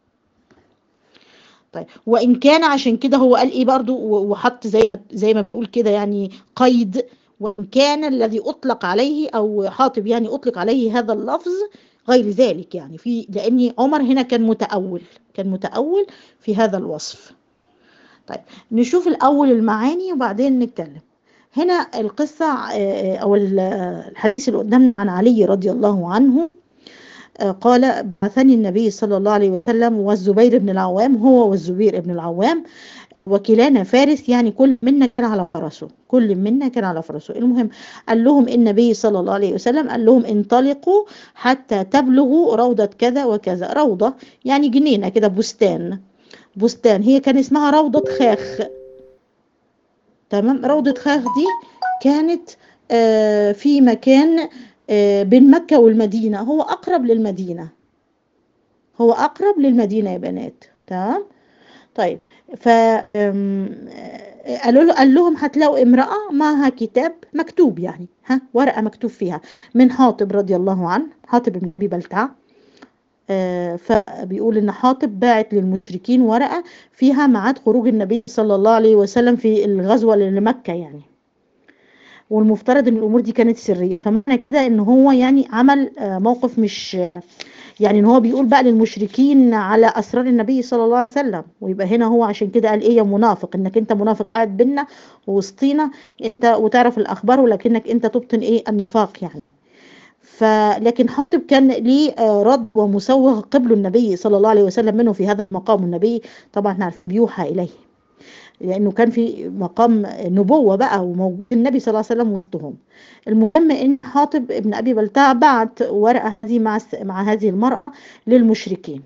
طيب وإن كان عشان كده هو قال إيه برضو وحط زي زي ما بقول كده يعني قيد وإن كان الذي أطلق عليه أو حاطب يعني أطلق عليه هذا اللفظ غير ذلك يعني في لأن عمر هنا كان متأول كان متأول في هذا الوصف طيب نشوف الأول المعاني وبعدين نتكلم هنا القصة أو الحديث اللي قدامنا عن علي رضي الله عنه قال بعثني النبي صلى الله عليه وسلم والزبير بن العوام هو والزبير بن العوام وكلانا فارس يعني كل منا كان على فرسه كل منا كان على فرسه المهم قال لهم النبي صلى الله عليه وسلم قال لهم انطلقوا حتى تبلغوا روضة كذا وكذا روضة يعني جنينة كده بستان بستان هي كان اسمها روضة خاخ تمام روضة خاخ دي كانت آه في مكان آه بين مكة والمدينة هو أقرب للمدينة هو أقرب للمدينة يا بنات تمام طيب ف قالوا له قال لهم هتلاقوا امرأة معها كتاب مكتوب يعني ها ورقة مكتوب فيها من حاطب رضي الله عنه حاطب بن أبي بلتعة آه فبيقول ان حاطب باعت للمشركين ورقة فيها ميعاد خروج النبي صلى الله عليه وسلم في الغزوة لمكة يعني والمفترض ان الامور دي كانت سريه فمعنى كده ان هو يعني عمل موقف مش يعني ان هو بيقول بقى للمشركين على اسرار النبي صلى الله عليه وسلم ويبقى هنا هو عشان كده قال ايه يا منافق انك انت منافق قاعد بينا ووسطينا انت وتعرف الاخبار ولكنك انت تبطن ايه النفاق يعني فلكن حاطب كان ليه رد ومسوغ قبل النبي صلى الله عليه وسلم منه في هذا المقام النبي طبعا نعرف بيوحى اليه لانه كان في مقام نبوه بقى وموجود النبي صلى الله عليه وسلم وسطهم المهم ان حاطب ابن ابي بلتع بعت ورقه هذه مع مع هذه المراه للمشركين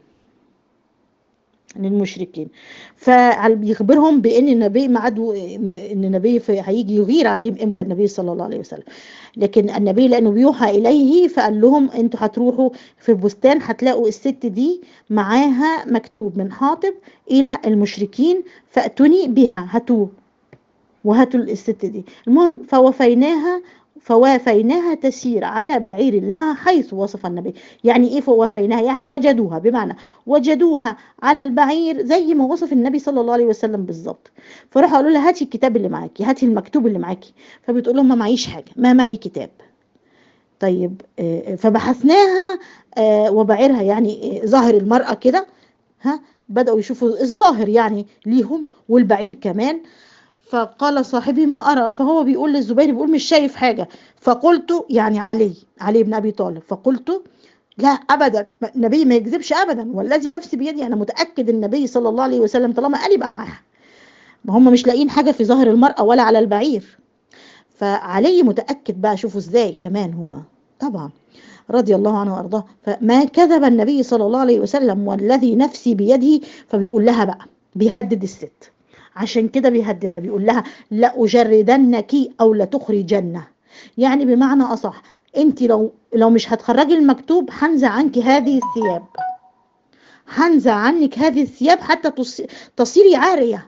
للمشركين فبيخبرهم بان النبي معاد ان النبي هيجي يغير عليهم النبي صلى الله عليه وسلم لكن النبي لانه بيوحى اليه فقال لهم انتوا هتروحوا في بستان هتلاقوا الست دي معاها مكتوب من حاطب الى المشركين فاتوني بها هاتوه وهاتوا الست دي المهم فوفيناها فوافيناها تسير على بعير لها حيث وصف النبي يعني ايه فوافيناها يعني وجدوها بمعنى وجدوها على البعير زي ما وصف النبي صلى الله عليه وسلم بالظبط فراحوا قالوا لها هاتي الكتاب اللي معاكي هاتي المكتوب اللي معاكي فبتقول لهم ما معيش حاجه ما معي كتاب طيب فبحثناها وبعيرها يعني ظاهر المراه كده ها بداوا يشوفوا الظاهر يعني ليهم والبعير كمان فقال صاحبي ما أرى فهو بيقول للزبير بيقول مش شايف حاجة فقلت يعني علي علي بن أبي طالب فقلت لا أبدا النبي ما يكذبش أبدا والذي نفسي بيدي أنا متأكد النبي صلى الله عليه وسلم طالما قال بقى ما هم مش لاقيين حاجة في ظاهر المرأة ولا على البعير فعلي متأكد بقى شوفوا ازاي كمان هو طبعا رضي الله عنه وارضاه فما كذب النبي صلى الله عليه وسلم والذي نفسي بيده فبيقول لها بقى بيهدد الست عشان كده بيهدد بيقول لها لأجردنك أو لتخرجنه يعني بمعنى أصح أنت لو لو مش هتخرجي المكتوب هنزع عنك هذه الثياب هنزع عنك هذه الثياب حتى تصيري عارية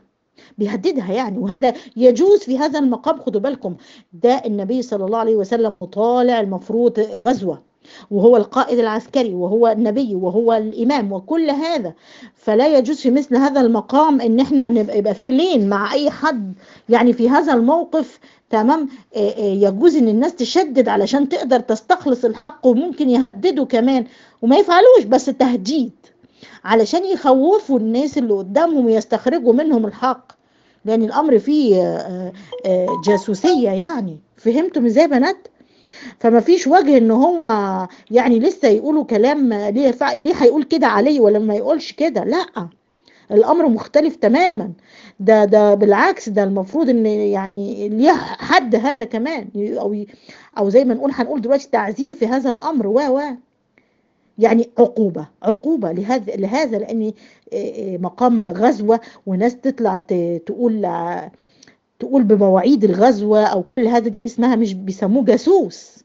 بيهددها يعني وهذا يجوز في هذا المقام خدوا بالكم ده النبي صلى الله عليه وسلم طالع المفروض غزوة وهو القائد العسكري وهو النبي وهو الإمام وكل هذا فلا يجوز في مثل هذا المقام ان احنا نبقى فلين مع اي حد يعني في هذا الموقف تمام يجوز ان الناس تشدد علشان تقدر تستخلص الحق وممكن يهددوا كمان وما يفعلوش بس تهديد علشان يخوفوا الناس اللي قدامهم ويستخرجوا منهم الحق لان الامر فيه جاسوسيه يعني فهمتم ازاي بنات فما فيش وجه ان هو يعني لسه يقولوا كلام ليه فع... ليه هيقول كده عليه ولا ما يقولش كده لا الامر مختلف تماما ده ده بالعكس ده المفروض ان يعني ليه حد هذا كمان او او زي ما نقول هنقول دلوقتي تعذيب في هذا الامر و و يعني عقوبة عقوبة لهذا لهذا لأن مقام غزوة وناس تطلع تقول تقول بمواعيد الغزوة أو كل هذا اسمها مش بيسموه جاسوس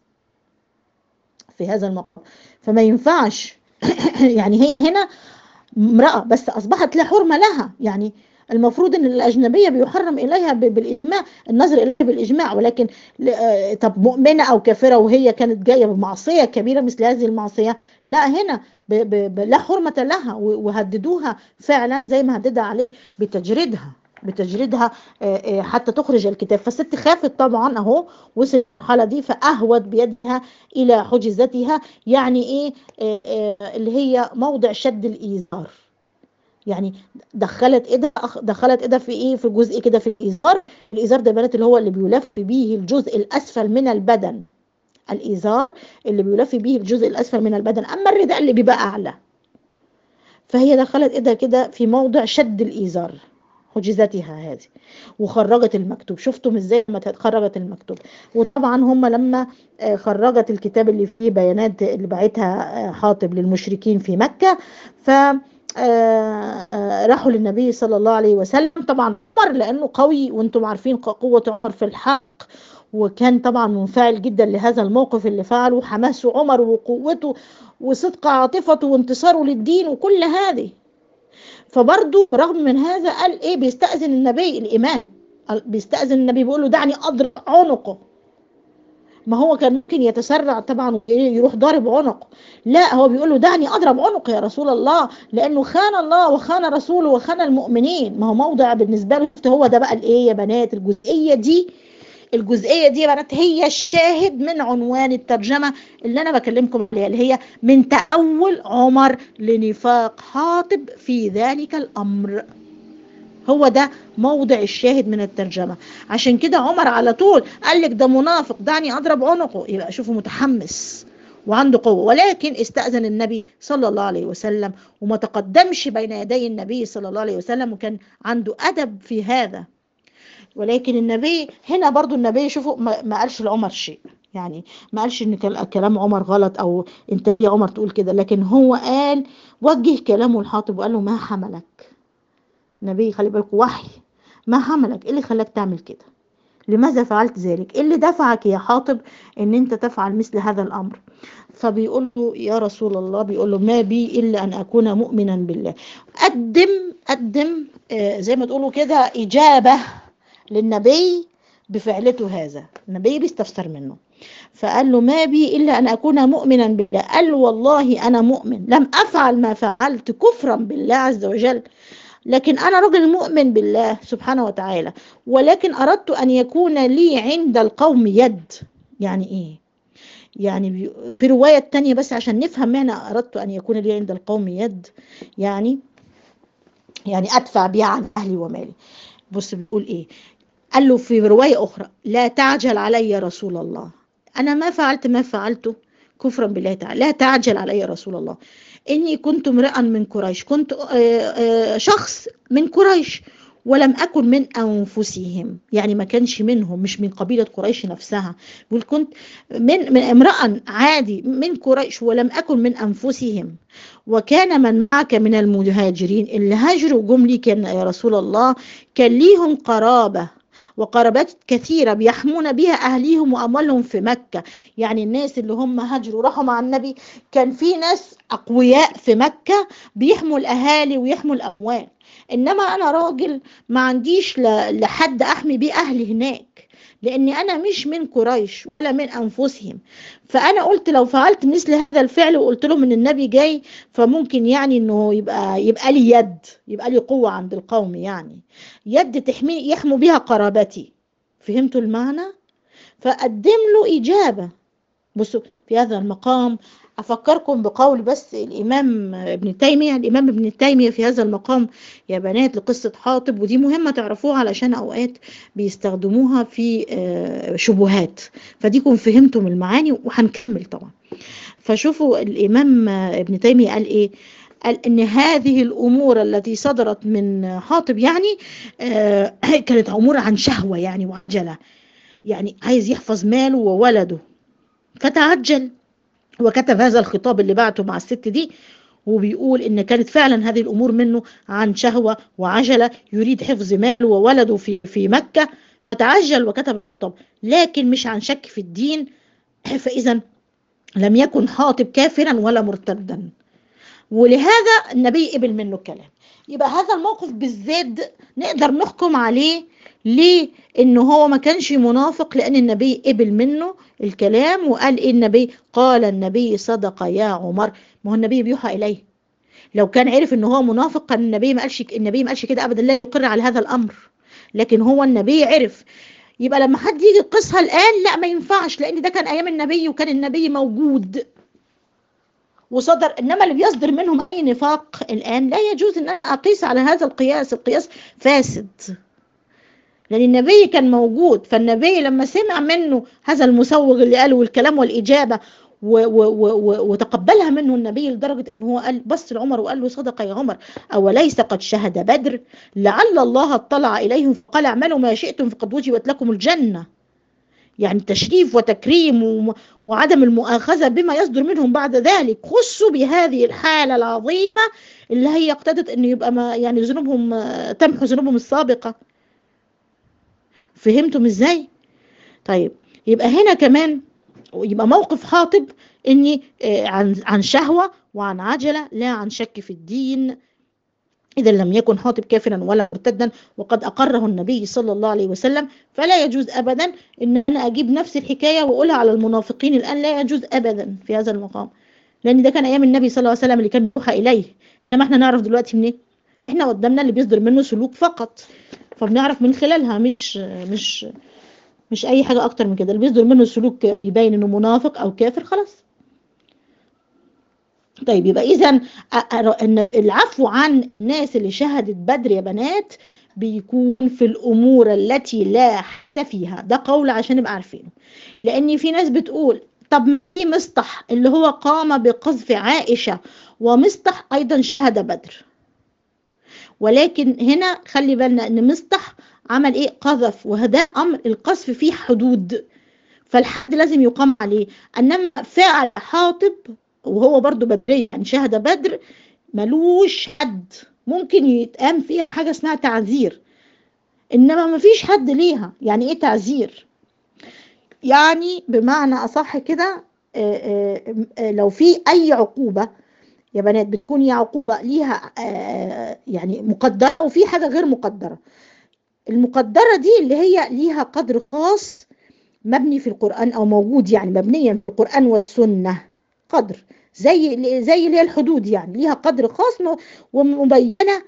في هذا المقام فما ينفعش يعني هي هنا امرأة بس أصبحت لا حرمة لها يعني المفروض ان الاجنبيه بيحرم اليها بالاجماع النظر اليها بالاجماع ولكن طب مؤمنه او كافره وهي كانت جايه بمعصيه كبيره مثل هذه المعصيه لا هنا ب ب لا حرمه لها وهددوها فعلا زي ما هددها عليه بتجريدها بتجريدها حتى تخرج الكتاب فالست خافت طبعا اهو وصلت المرحله دي فاهوت بيدها الى حجزتها يعني ايه اللي هي موضع شد الايزار يعني دخلت ايدها دخلت ايدها في ايه في جزء كده في الايزار الايزار ده بنات اللي هو اللي بيلف به الجزء الاسفل من البدن الإزار اللي بيلف به الجزء الأسفل من البدن أما الرداء اللي بيبقى أعلى فهي دخلت إيدها كده في موضع شد الإزار حجزتها هذه وخرجت المكتوب شفتم ازاي لما خرجت المكتوب وطبعا هم لما خرجت الكتاب اللي فيه بيانات اللي بعتها حاطب للمشركين في مكة ف راحوا للنبي صلى الله عليه وسلم طبعا عمر لانه قوي وانتم عارفين قوه عمر في الحق وكان طبعا منفعل جدا لهذا الموقف اللي فعله حماس عمر وقوته وصدق عاطفته وانتصاره للدين وكل هذه فبرضه رغم من هذا قال ايه بيستأذن النبي الإمام بيستأذن النبي بيقول له دعني أضرب عنقه ما هو كان ممكن يتسرع طبعا يروح ضارب عنقه لا هو بيقول له دعني اضرب عنق يا رسول الله لانه خان الله وخان رسوله وخان المؤمنين ما هو موضع بالنسبه له هو ده بقى الايه يا بنات الجزئيه دي الجزئيه دي يا بنات هي الشاهد من عنوان الترجمه اللي انا بكلمكم عليها اللي هي من تاول عمر لنفاق حاطب في ذلك الامر هو ده موضع الشاهد من الترجمه عشان كده عمر على طول قال لك ده منافق دعني اضرب عنقه يبقى شوفوا متحمس وعنده قوه ولكن استاذن النبي صلى الله عليه وسلم وما تقدمش بين يدي النبي صلى الله عليه وسلم وكان عنده ادب في هذا ولكن النبي هنا برضو النبي شوفوا ما قالش لعمر شيء يعني ما قالش ان كلام عمر غلط او انت يا عمر تقول كده لكن هو قال وجه كلامه الحاطب وقال له ما حملك النبي خلي بالك وحي ما حملك ايه اللي خلاك تعمل كده لماذا فعلت ذلك ايه اللي دفعك يا حاطب ان انت تفعل مثل هذا الامر فبيقول له يا رسول الله بيقول له ما بي الا ان اكون مؤمنا بالله قدم قدم آه زي ما تقولوا كده اجابه للنبي بفعلته هذا النبي بيستفسر منه فقال له ما بي إلا أن أكون مؤمنا بالله قال له والله أنا مؤمن لم أفعل ما فعلت كفرا بالله عز وجل لكن أنا رجل مؤمن بالله سبحانه وتعالى ولكن أردت أن يكون لي عند القوم يد يعني إيه يعني في رواية تانية بس عشان نفهم معنى أردت أن يكون لي عند القوم يد يعني يعني أدفع بها عن أهلي ومالي بص بيقول إيه قال له في رواية أخرى لا تعجل علي يا رسول الله أنا ما فعلت ما فعلته كفرا بالله تعالى لا تعجل علي يا رسول الله إني كنت امرأ من قريش كنت شخص من قريش ولم أكن من أنفسهم يعني ما كانش منهم مش من قبيلة قريش نفسها بقول كنت من, من امرأ عادي من قريش ولم أكن من أنفسهم وكان من معك من المهاجرين اللي هاجروا جم لي كان يا رسول الله كان ليهم قرابة وقرابات كثيرة بيحمون بها أهليهم وأموالهم في مكة يعني الناس اللي هم هاجروا راحوا مع النبي كان في ناس أقوياء في مكة بيحموا الأهالي ويحموا الأموال إنما أنا راجل ما عنديش لحد أحمي بيه أهلي هناك لاني انا مش من قريش ولا من انفسهم فانا قلت لو فعلت مثل هذا الفعل وقلت لهم ان النبي جاي فممكن يعني انه يبقى يبقى لي يد يبقى لي قوه عند القوم يعني يد تحمي يحموا بها قرابتي فهمتوا المعنى فقدم له اجابه بصوا في هذا المقام أفكركم بقول بس الإمام ابن تيمية الإمام ابن تيمية في هذا المقام يا بنات لقصة حاطب ودي مهمة تعرفوها علشان أوقات بيستخدموها في شبهات فديكم فهمتم المعاني وهنكمل طبعا فشوفوا الإمام ابن تيمية قال إيه قال ان هذه الامور التي صدرت من حاطب يعني كانت امور عن شهوه يعني وعجله يعني عايز يحفظ ماله وولده فتعجل وكتب هذا الخطاب اللي بعته مع الست دي وبيقول ان كانت فعلا هذه الامور منه عن شهوه وعجله يريد حفظ ماله وولده في في مكه فتعجل وكتب الخطاب لكن مش عن شك في الدين فاذا لم يكن حاطب كافرا ولا مرتدا ولهذا النبي قبل منه الكلام يبقى هذا الموقف بالذات نقدر نحكم عليه ليه ان هو ما كانش منافق لان النبي قبل منه الكلام وقال ايه النبي قال النبي صدق يا عمر ما هو النبي بيوحى اليه لو كان عرف ان هو منافق كان النبي ما قالش النبي ما قالش كده ابدا لا يقر على هذا الامر لكن هو النبي عرف يبقى لما حد يجي يقصها الان لا ما ينفعش لان ده كان ايام النبي وكان النبي موجود وصدر انما اللي بيصدر منهم اي نفاق الان لا يجوز ان انا اقيس على هذا القياس القياس فاسد لان النبي كان موجود فالنبي لما سمع منه هذا المسوغ اللي قاله والكلام والاجابه و و و وتقبلها منه النبي لدرجه ان هو قال بص لعمر وقال له صدق يا عمر اوليس قد شهد بدر لعل الله اطلع اليهم فقال اعملوا ما شئتم فقد وجبت لكم الجنه يعني تشريف وتكريم وعدم المؤاخذة بما يصدر منهم بعد ذلك خصوا بهذه الحالة العظيمة اللي هي اقتضت أن يبقى ما يعني ذنوبهم تمحو ذنوبهم السابقة فهمتم ازاي؟ طيب يبقى هنا كمان يبقى موقف حاطب اني عن عن شهوة وعن عجلة لا عن شك في الدين إذا لم يكن حاطب كافرا ولا مرتدا وقد أقره النبي صلى الله عليه وسلم فلا يجوز أبدا أن أنا أجيب نفس الحكاية وأقولها على المنافقين الآن لا يجوز أبدا في هذا المقام لأن ده كان أيام النبي صلى الله عليه وسلم اللي كان يوحى إليه إنما إحنا نعرف دلوقتي منين؟ إحنا قدامنا اللي بيصدر منه سلوك فقط فبنعرف من خلالها مش مش مش أي حاجة أكتر من كده اللي بيصدر منه سلوك يبين إنه منافق أو كافر خلاص طيب يبقى اذا العفو عن الناس اللي شهدت بدر يا بنات بيكون في الامور التي لا حد فيها ده قول عشان نبقى عارفينه لان في ناس بتقول طب في مصطح اللي هو قام بقذف عائشه ومصطح ايضا شهد بدر ولكن هنا خلي بالنا ان مصطح عمل ايه قذف وهذا امر القذف فيه حدود فالحد لازم يقام عليه انما فعل حاطب وهو برضو بدري يعني شهد بدر ملوش حد ممكن يتقام فيها حاجة اسمها تعذير إنما مفيش حد ليها يعني إيه تعذير يعني بمعنى أصح كده لو في أي عقوبة يا بنات بتكون هي عقوبة ليها يعني مقدرة وفي حاجة غير مقدرة المقدرة دي اللي هي ليها قدر خاص مبني في القرآن أو موجود يعني مبنيا في القرآن والسنة قدر زي زي اللي هي الحدود يعني ليها قدر خاص ومبينه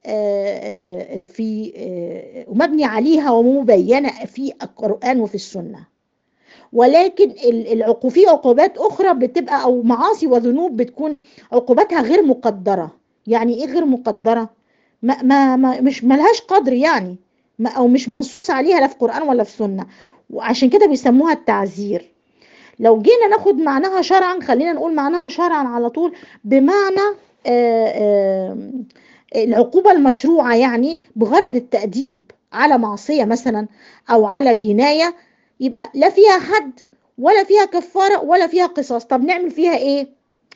في ومبني عليها ومبينه في القران وفي السنه ولكن العقوب في عقوبات اخرى بتبقى او معاصي وذنوب بتكون عقوباتها غير مقدره يعني ايه غير مقدره ما, ما, ما مش ملهاش قدر يعني ما او مش منصوص عليها لا في القران ولا في السنه وعشان كده بيسموها التعذير لو جينا ناخد معناها شرعا خلينا نقول معناها شرعا على طول بمعنى آآ آآ العقوبة المشروعة يعني بغرض التأديب على معصية مثلا أو على جناية يبقى لا فيها حد ولا فيها كفارة ولا فيها قصاص طب نعمل فيها إيه؟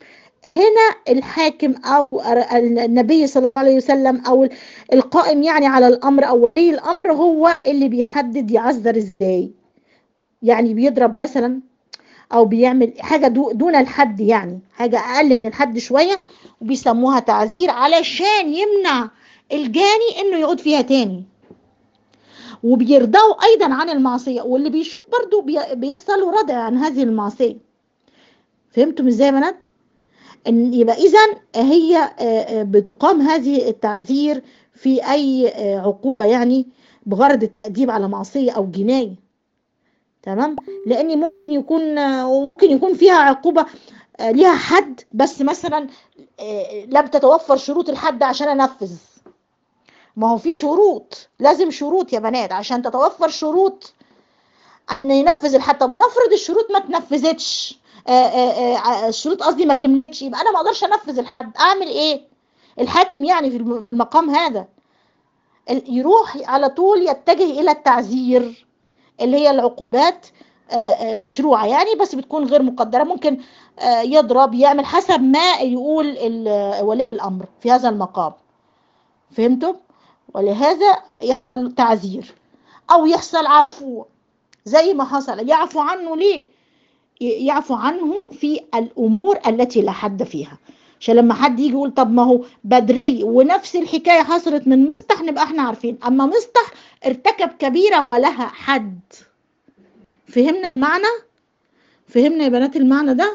هنا الحاكم او النبي صلى الله عليه وسلم او القائم يعني على الامر او ولي الامر هو اللي بيحدد يعذر ازاي يعني بيضرب مثلا او بيعمل حاجه دون الحد يعني حاجه اقل من الحد شويه وبيسموها تعذير علشان يمنع الجاني انه يعود فيها تاني وبيرضوا ايضا عن المعصيه واللي بيش برضه بيحصلوا رضا عن هذه المعصيه فهمتم ازاي يا بنات ان يبقى اذا هي بتقام هذه التعذير في اي عقوبه يعني بغرض التاديب على معصيه او جنايه تمام لان ممكن يكون ممكن يكون فيها عقوبه ليها حد بس مثلا لم تتوفر شروط الحد عشان انفذ ما هو في شروط لازم شروط يا بنات عشان تتوفر شروط ان ينفذ الحد طب نفرض الشروط ما تنفذتش الشروط قصدي ما كملتش يبقى انا ما اقدرش انفذ الحد اعمل ايه الحاكم يعني في المقام هذا يروح على طول يتجه الى التعزير اللي هي العقوبات مشروعه يعني بس بتكون غير مقدره ممكن يضرب يعمل حسب ما يقول ولي الامر في هذا المقام فهمتم ولهذا يحصل تعزير او يحصل عفو زي ما حصل يعفو عنه ليه يعفو عنه في الامور التي لا حد فيها عشان لما حد يجي يقول طب ما هو بدري ونفس الحكايه حصلت من مستح نبقى احنا عارفين اما مستح ارتكب كبيره ولها حد فهمنا المعنى فهمنا يا بنات المعنى ده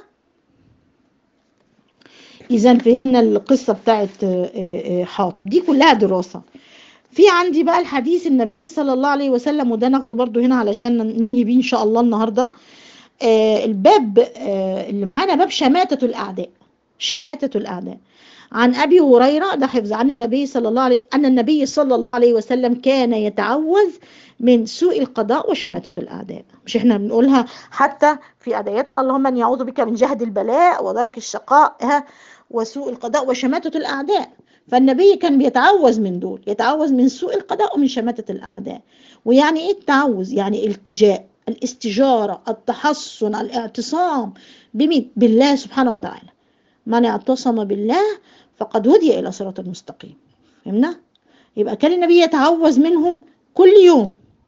اذا فهمنا القصه بتاعت حاط دي كلها دراسه في عندي بقى الحديث النبي صلى الله عليه وسلم وده ناخد برضو هنا علشان ننهي بيه ان شاء الله النهارده آه الباب آه اللي معانا باب شماتة الأعداء شماتة الأعداء عن أبي هريرة ده حفظ عن النبي صلى الله عليه أن النبي صلى الله عليه وسلم كان يتعوذ من سوء القضاء وشماتة الأعداء مش احنا بنقولها حتى في أدعيات اللهم أن يعوذ بك من جهد البلاء ودرك الشقاء ها وسوء القضاء وشماتة الأعداء فالنبي كان بيتعوذ من دول يتعوذ من سوء القضاء ومن شماتة الأعداء ويعني إيه التعوذ يعني الالتجاء الاستجارة التحصن الاعتصام بمين بالله سبحانه وتعالى من اعتصم بالله فقد هدي إلى صراط المستقيم فهمنا يبقى كان النبي يتعوذ منه كل يوم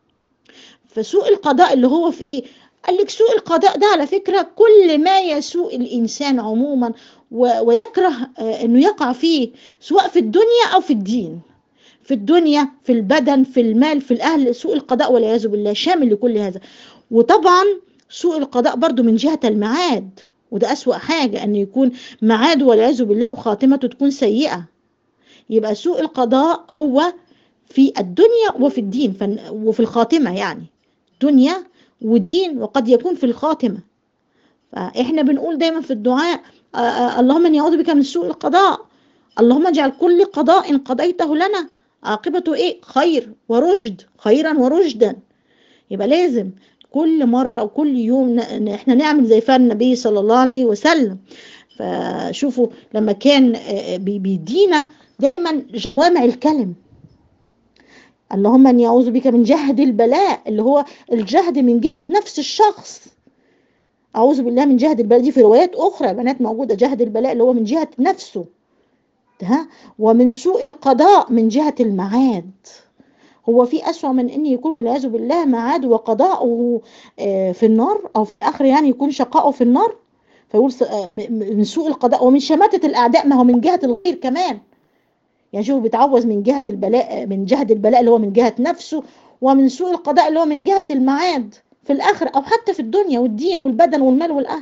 فسوء القضاء اللي هو فيه قال لك سوء القضاء ده على فكرة كل ما يسوء الإنسان عموما ويكره أنه يقع فيه سواء في الدنيا أو في الدين في الدنيا في البدن في المال في الأهل سوء القضاء والعياذ بالله شامل لكل هذا وطبعا سوء القضاء برضو من جهة المعاد وده أسوأ حاجة أن يكون معاد والعياذ بالله خاتمته تكون سيئة يبقى سوء القضاء هو في الدنيا وفي الدين وفي الخاتمة يعني دنيا والدين وقد يكون في الخاتمة فإحنا بنقول دايما في الدعاء اللهم اني اعوذ بك من سوء القضاء اللهم اجعل كل قضاء قضيته لنا عاقبته ايه خير ورشد خيرا ورشدا يبقى لازم كل مرة أو كل يوم احنا نعمل زي فعل النبي صلى الله عليه وسلم فشوفوا لما كان بيدينا دايما جوامع الكلم اللهم اني اعوذ بك من جهد البلاء اللي هو الجهد من جهد نفس الشخص اعوذ بالله من جهد البلاء دي في روايات اخرى بنات موجوده جهد البلاء اللي هو من جهه نفسه ها ومن سوء القضاء من جهه المعاد هو في أسوأ من أن يكون والعياذ بالله معاد وقضاؤه في النار أو في الآخر يعني يكون شقاؤه في النار فيقول من سوء القضاء ومن شماتة الأعداء ما هو من جهة الغير كمان يعني شوف بيتعوذ من جهة البلاء من جهة البلاء اللي هو من جهة نفسه ومن سوء القضاء اللي هو من جهة المعاد في الآخر أو حتى في الدنيا والدين والبدن والمال والأهل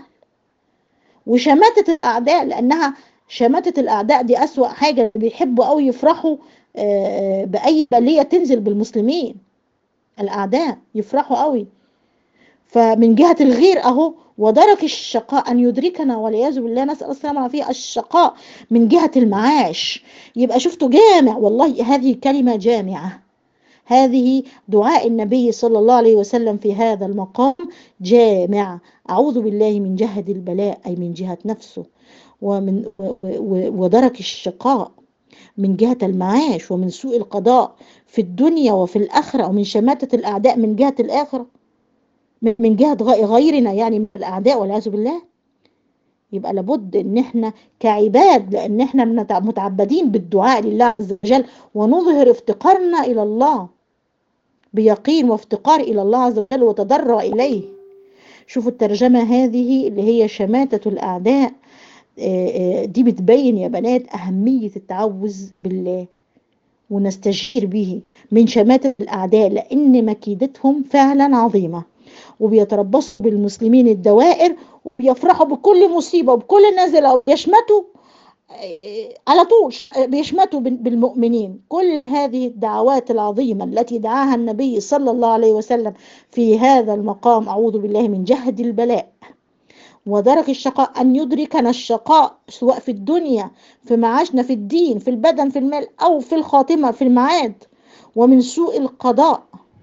وشماتة الأعداء لأنها شماتة الأعداء دي أسوأ حاجة بيحبوا أو يفرحوا بأي بلية تنزل بالمسلمين الأعداء يفرحوا قوي فمن جهة الغير أهو ودرك الشقاء أن يدركنا والعياذ بالله نسأل السلامة والعافية الشقاء من جهة المعاش يبقى شفتوا جامع والله هذه كلمة جامعة هذه دعاء النبي صلى الله عليه وسلم في هذا المقام جامع أعوذ بالله من جهد البلاء أي من جهة نفسه ومن ودرك الشقاء من جهة المعاش ومن سوء القضاء في الدنيا وفي الآخرة ومن شماتة الأعداء من جهة الآخرة من جهة غيرنا يعني من الأعداء والعياذ بالله يبقى لابد ان احنا كعباد لان احنا متعبدين بالدعاء لله عز وجل ونظهر افتقارنا الى الله بيقين وافتقار الى الله عز وجل وتضرع اليه شوفوا الترجمة هذه اللي هي شماتة الاعداء دي بتبين يا بنات اهمية التعوذ بالله ونستجير به من شماتة الاعداء لان مكيدتهم فعلا عظيمة وبيتربصوا بالمسلمين الدوائر وبيفرحوا بكل مصيبة وبكل نازلة ويشمتوا على طول بيشمتوا بالمؤمنين كل هذه الدعوات العظيمة التي دعاها النبي صلى الله عليه وسلم في هذا المقام أعوذ بالله من جهد البلاء ودرك الشقاء أن يدركنا الشقاء سواء في الدنيا في معاشنا في الدين في البدن في المال أو في الخاتمة في المعاد ومن سوء القضاء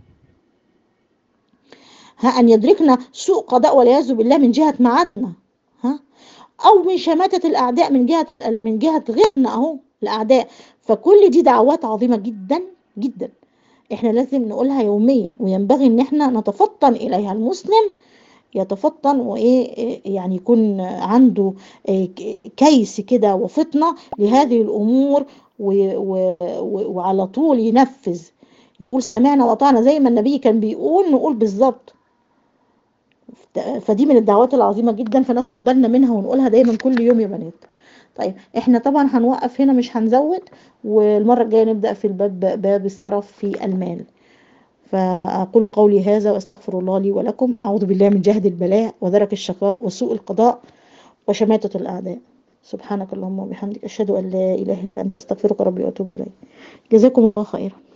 ها أن يدركنا سوء قضاء والعياذ بالله من جهة معادنا ها أو من شماتة الأعداء من جهة من جهة غيرنا أهو الأعداء فكل دي دعوات عظيمة جدا جدا احنا لازم نقولها يوميا وينبغي ان احنا نتفطن اليها المسلم يتفطن وايه يعني يكون عنده كيس كده وفطنه لهذه الامور وعلى طول ينفذ يقول سمعنا وطعنا زي ما النبي كان بيقول نقول بالظبط فدي من الدعوات العظيمة جدا فناخد بالنا منها ونقولها دايما كل يوم يا بنات طيب احنا طبعا هنوقف هنا مش هنزود والمرة الجاية نبدأ في الباب باب الصرف في المال فأقول قولي هذا وأستغفر الله لي ولكم أعوذ بالله من جهد البلاء ودرك الشقاء وسوء القضاء وشماتة الأعداء سبحانك اللهم وبحمدك أشهد أن لا إله إلا أنت أستغفرك ربي وأتوب إليك جزاكم الله خيرا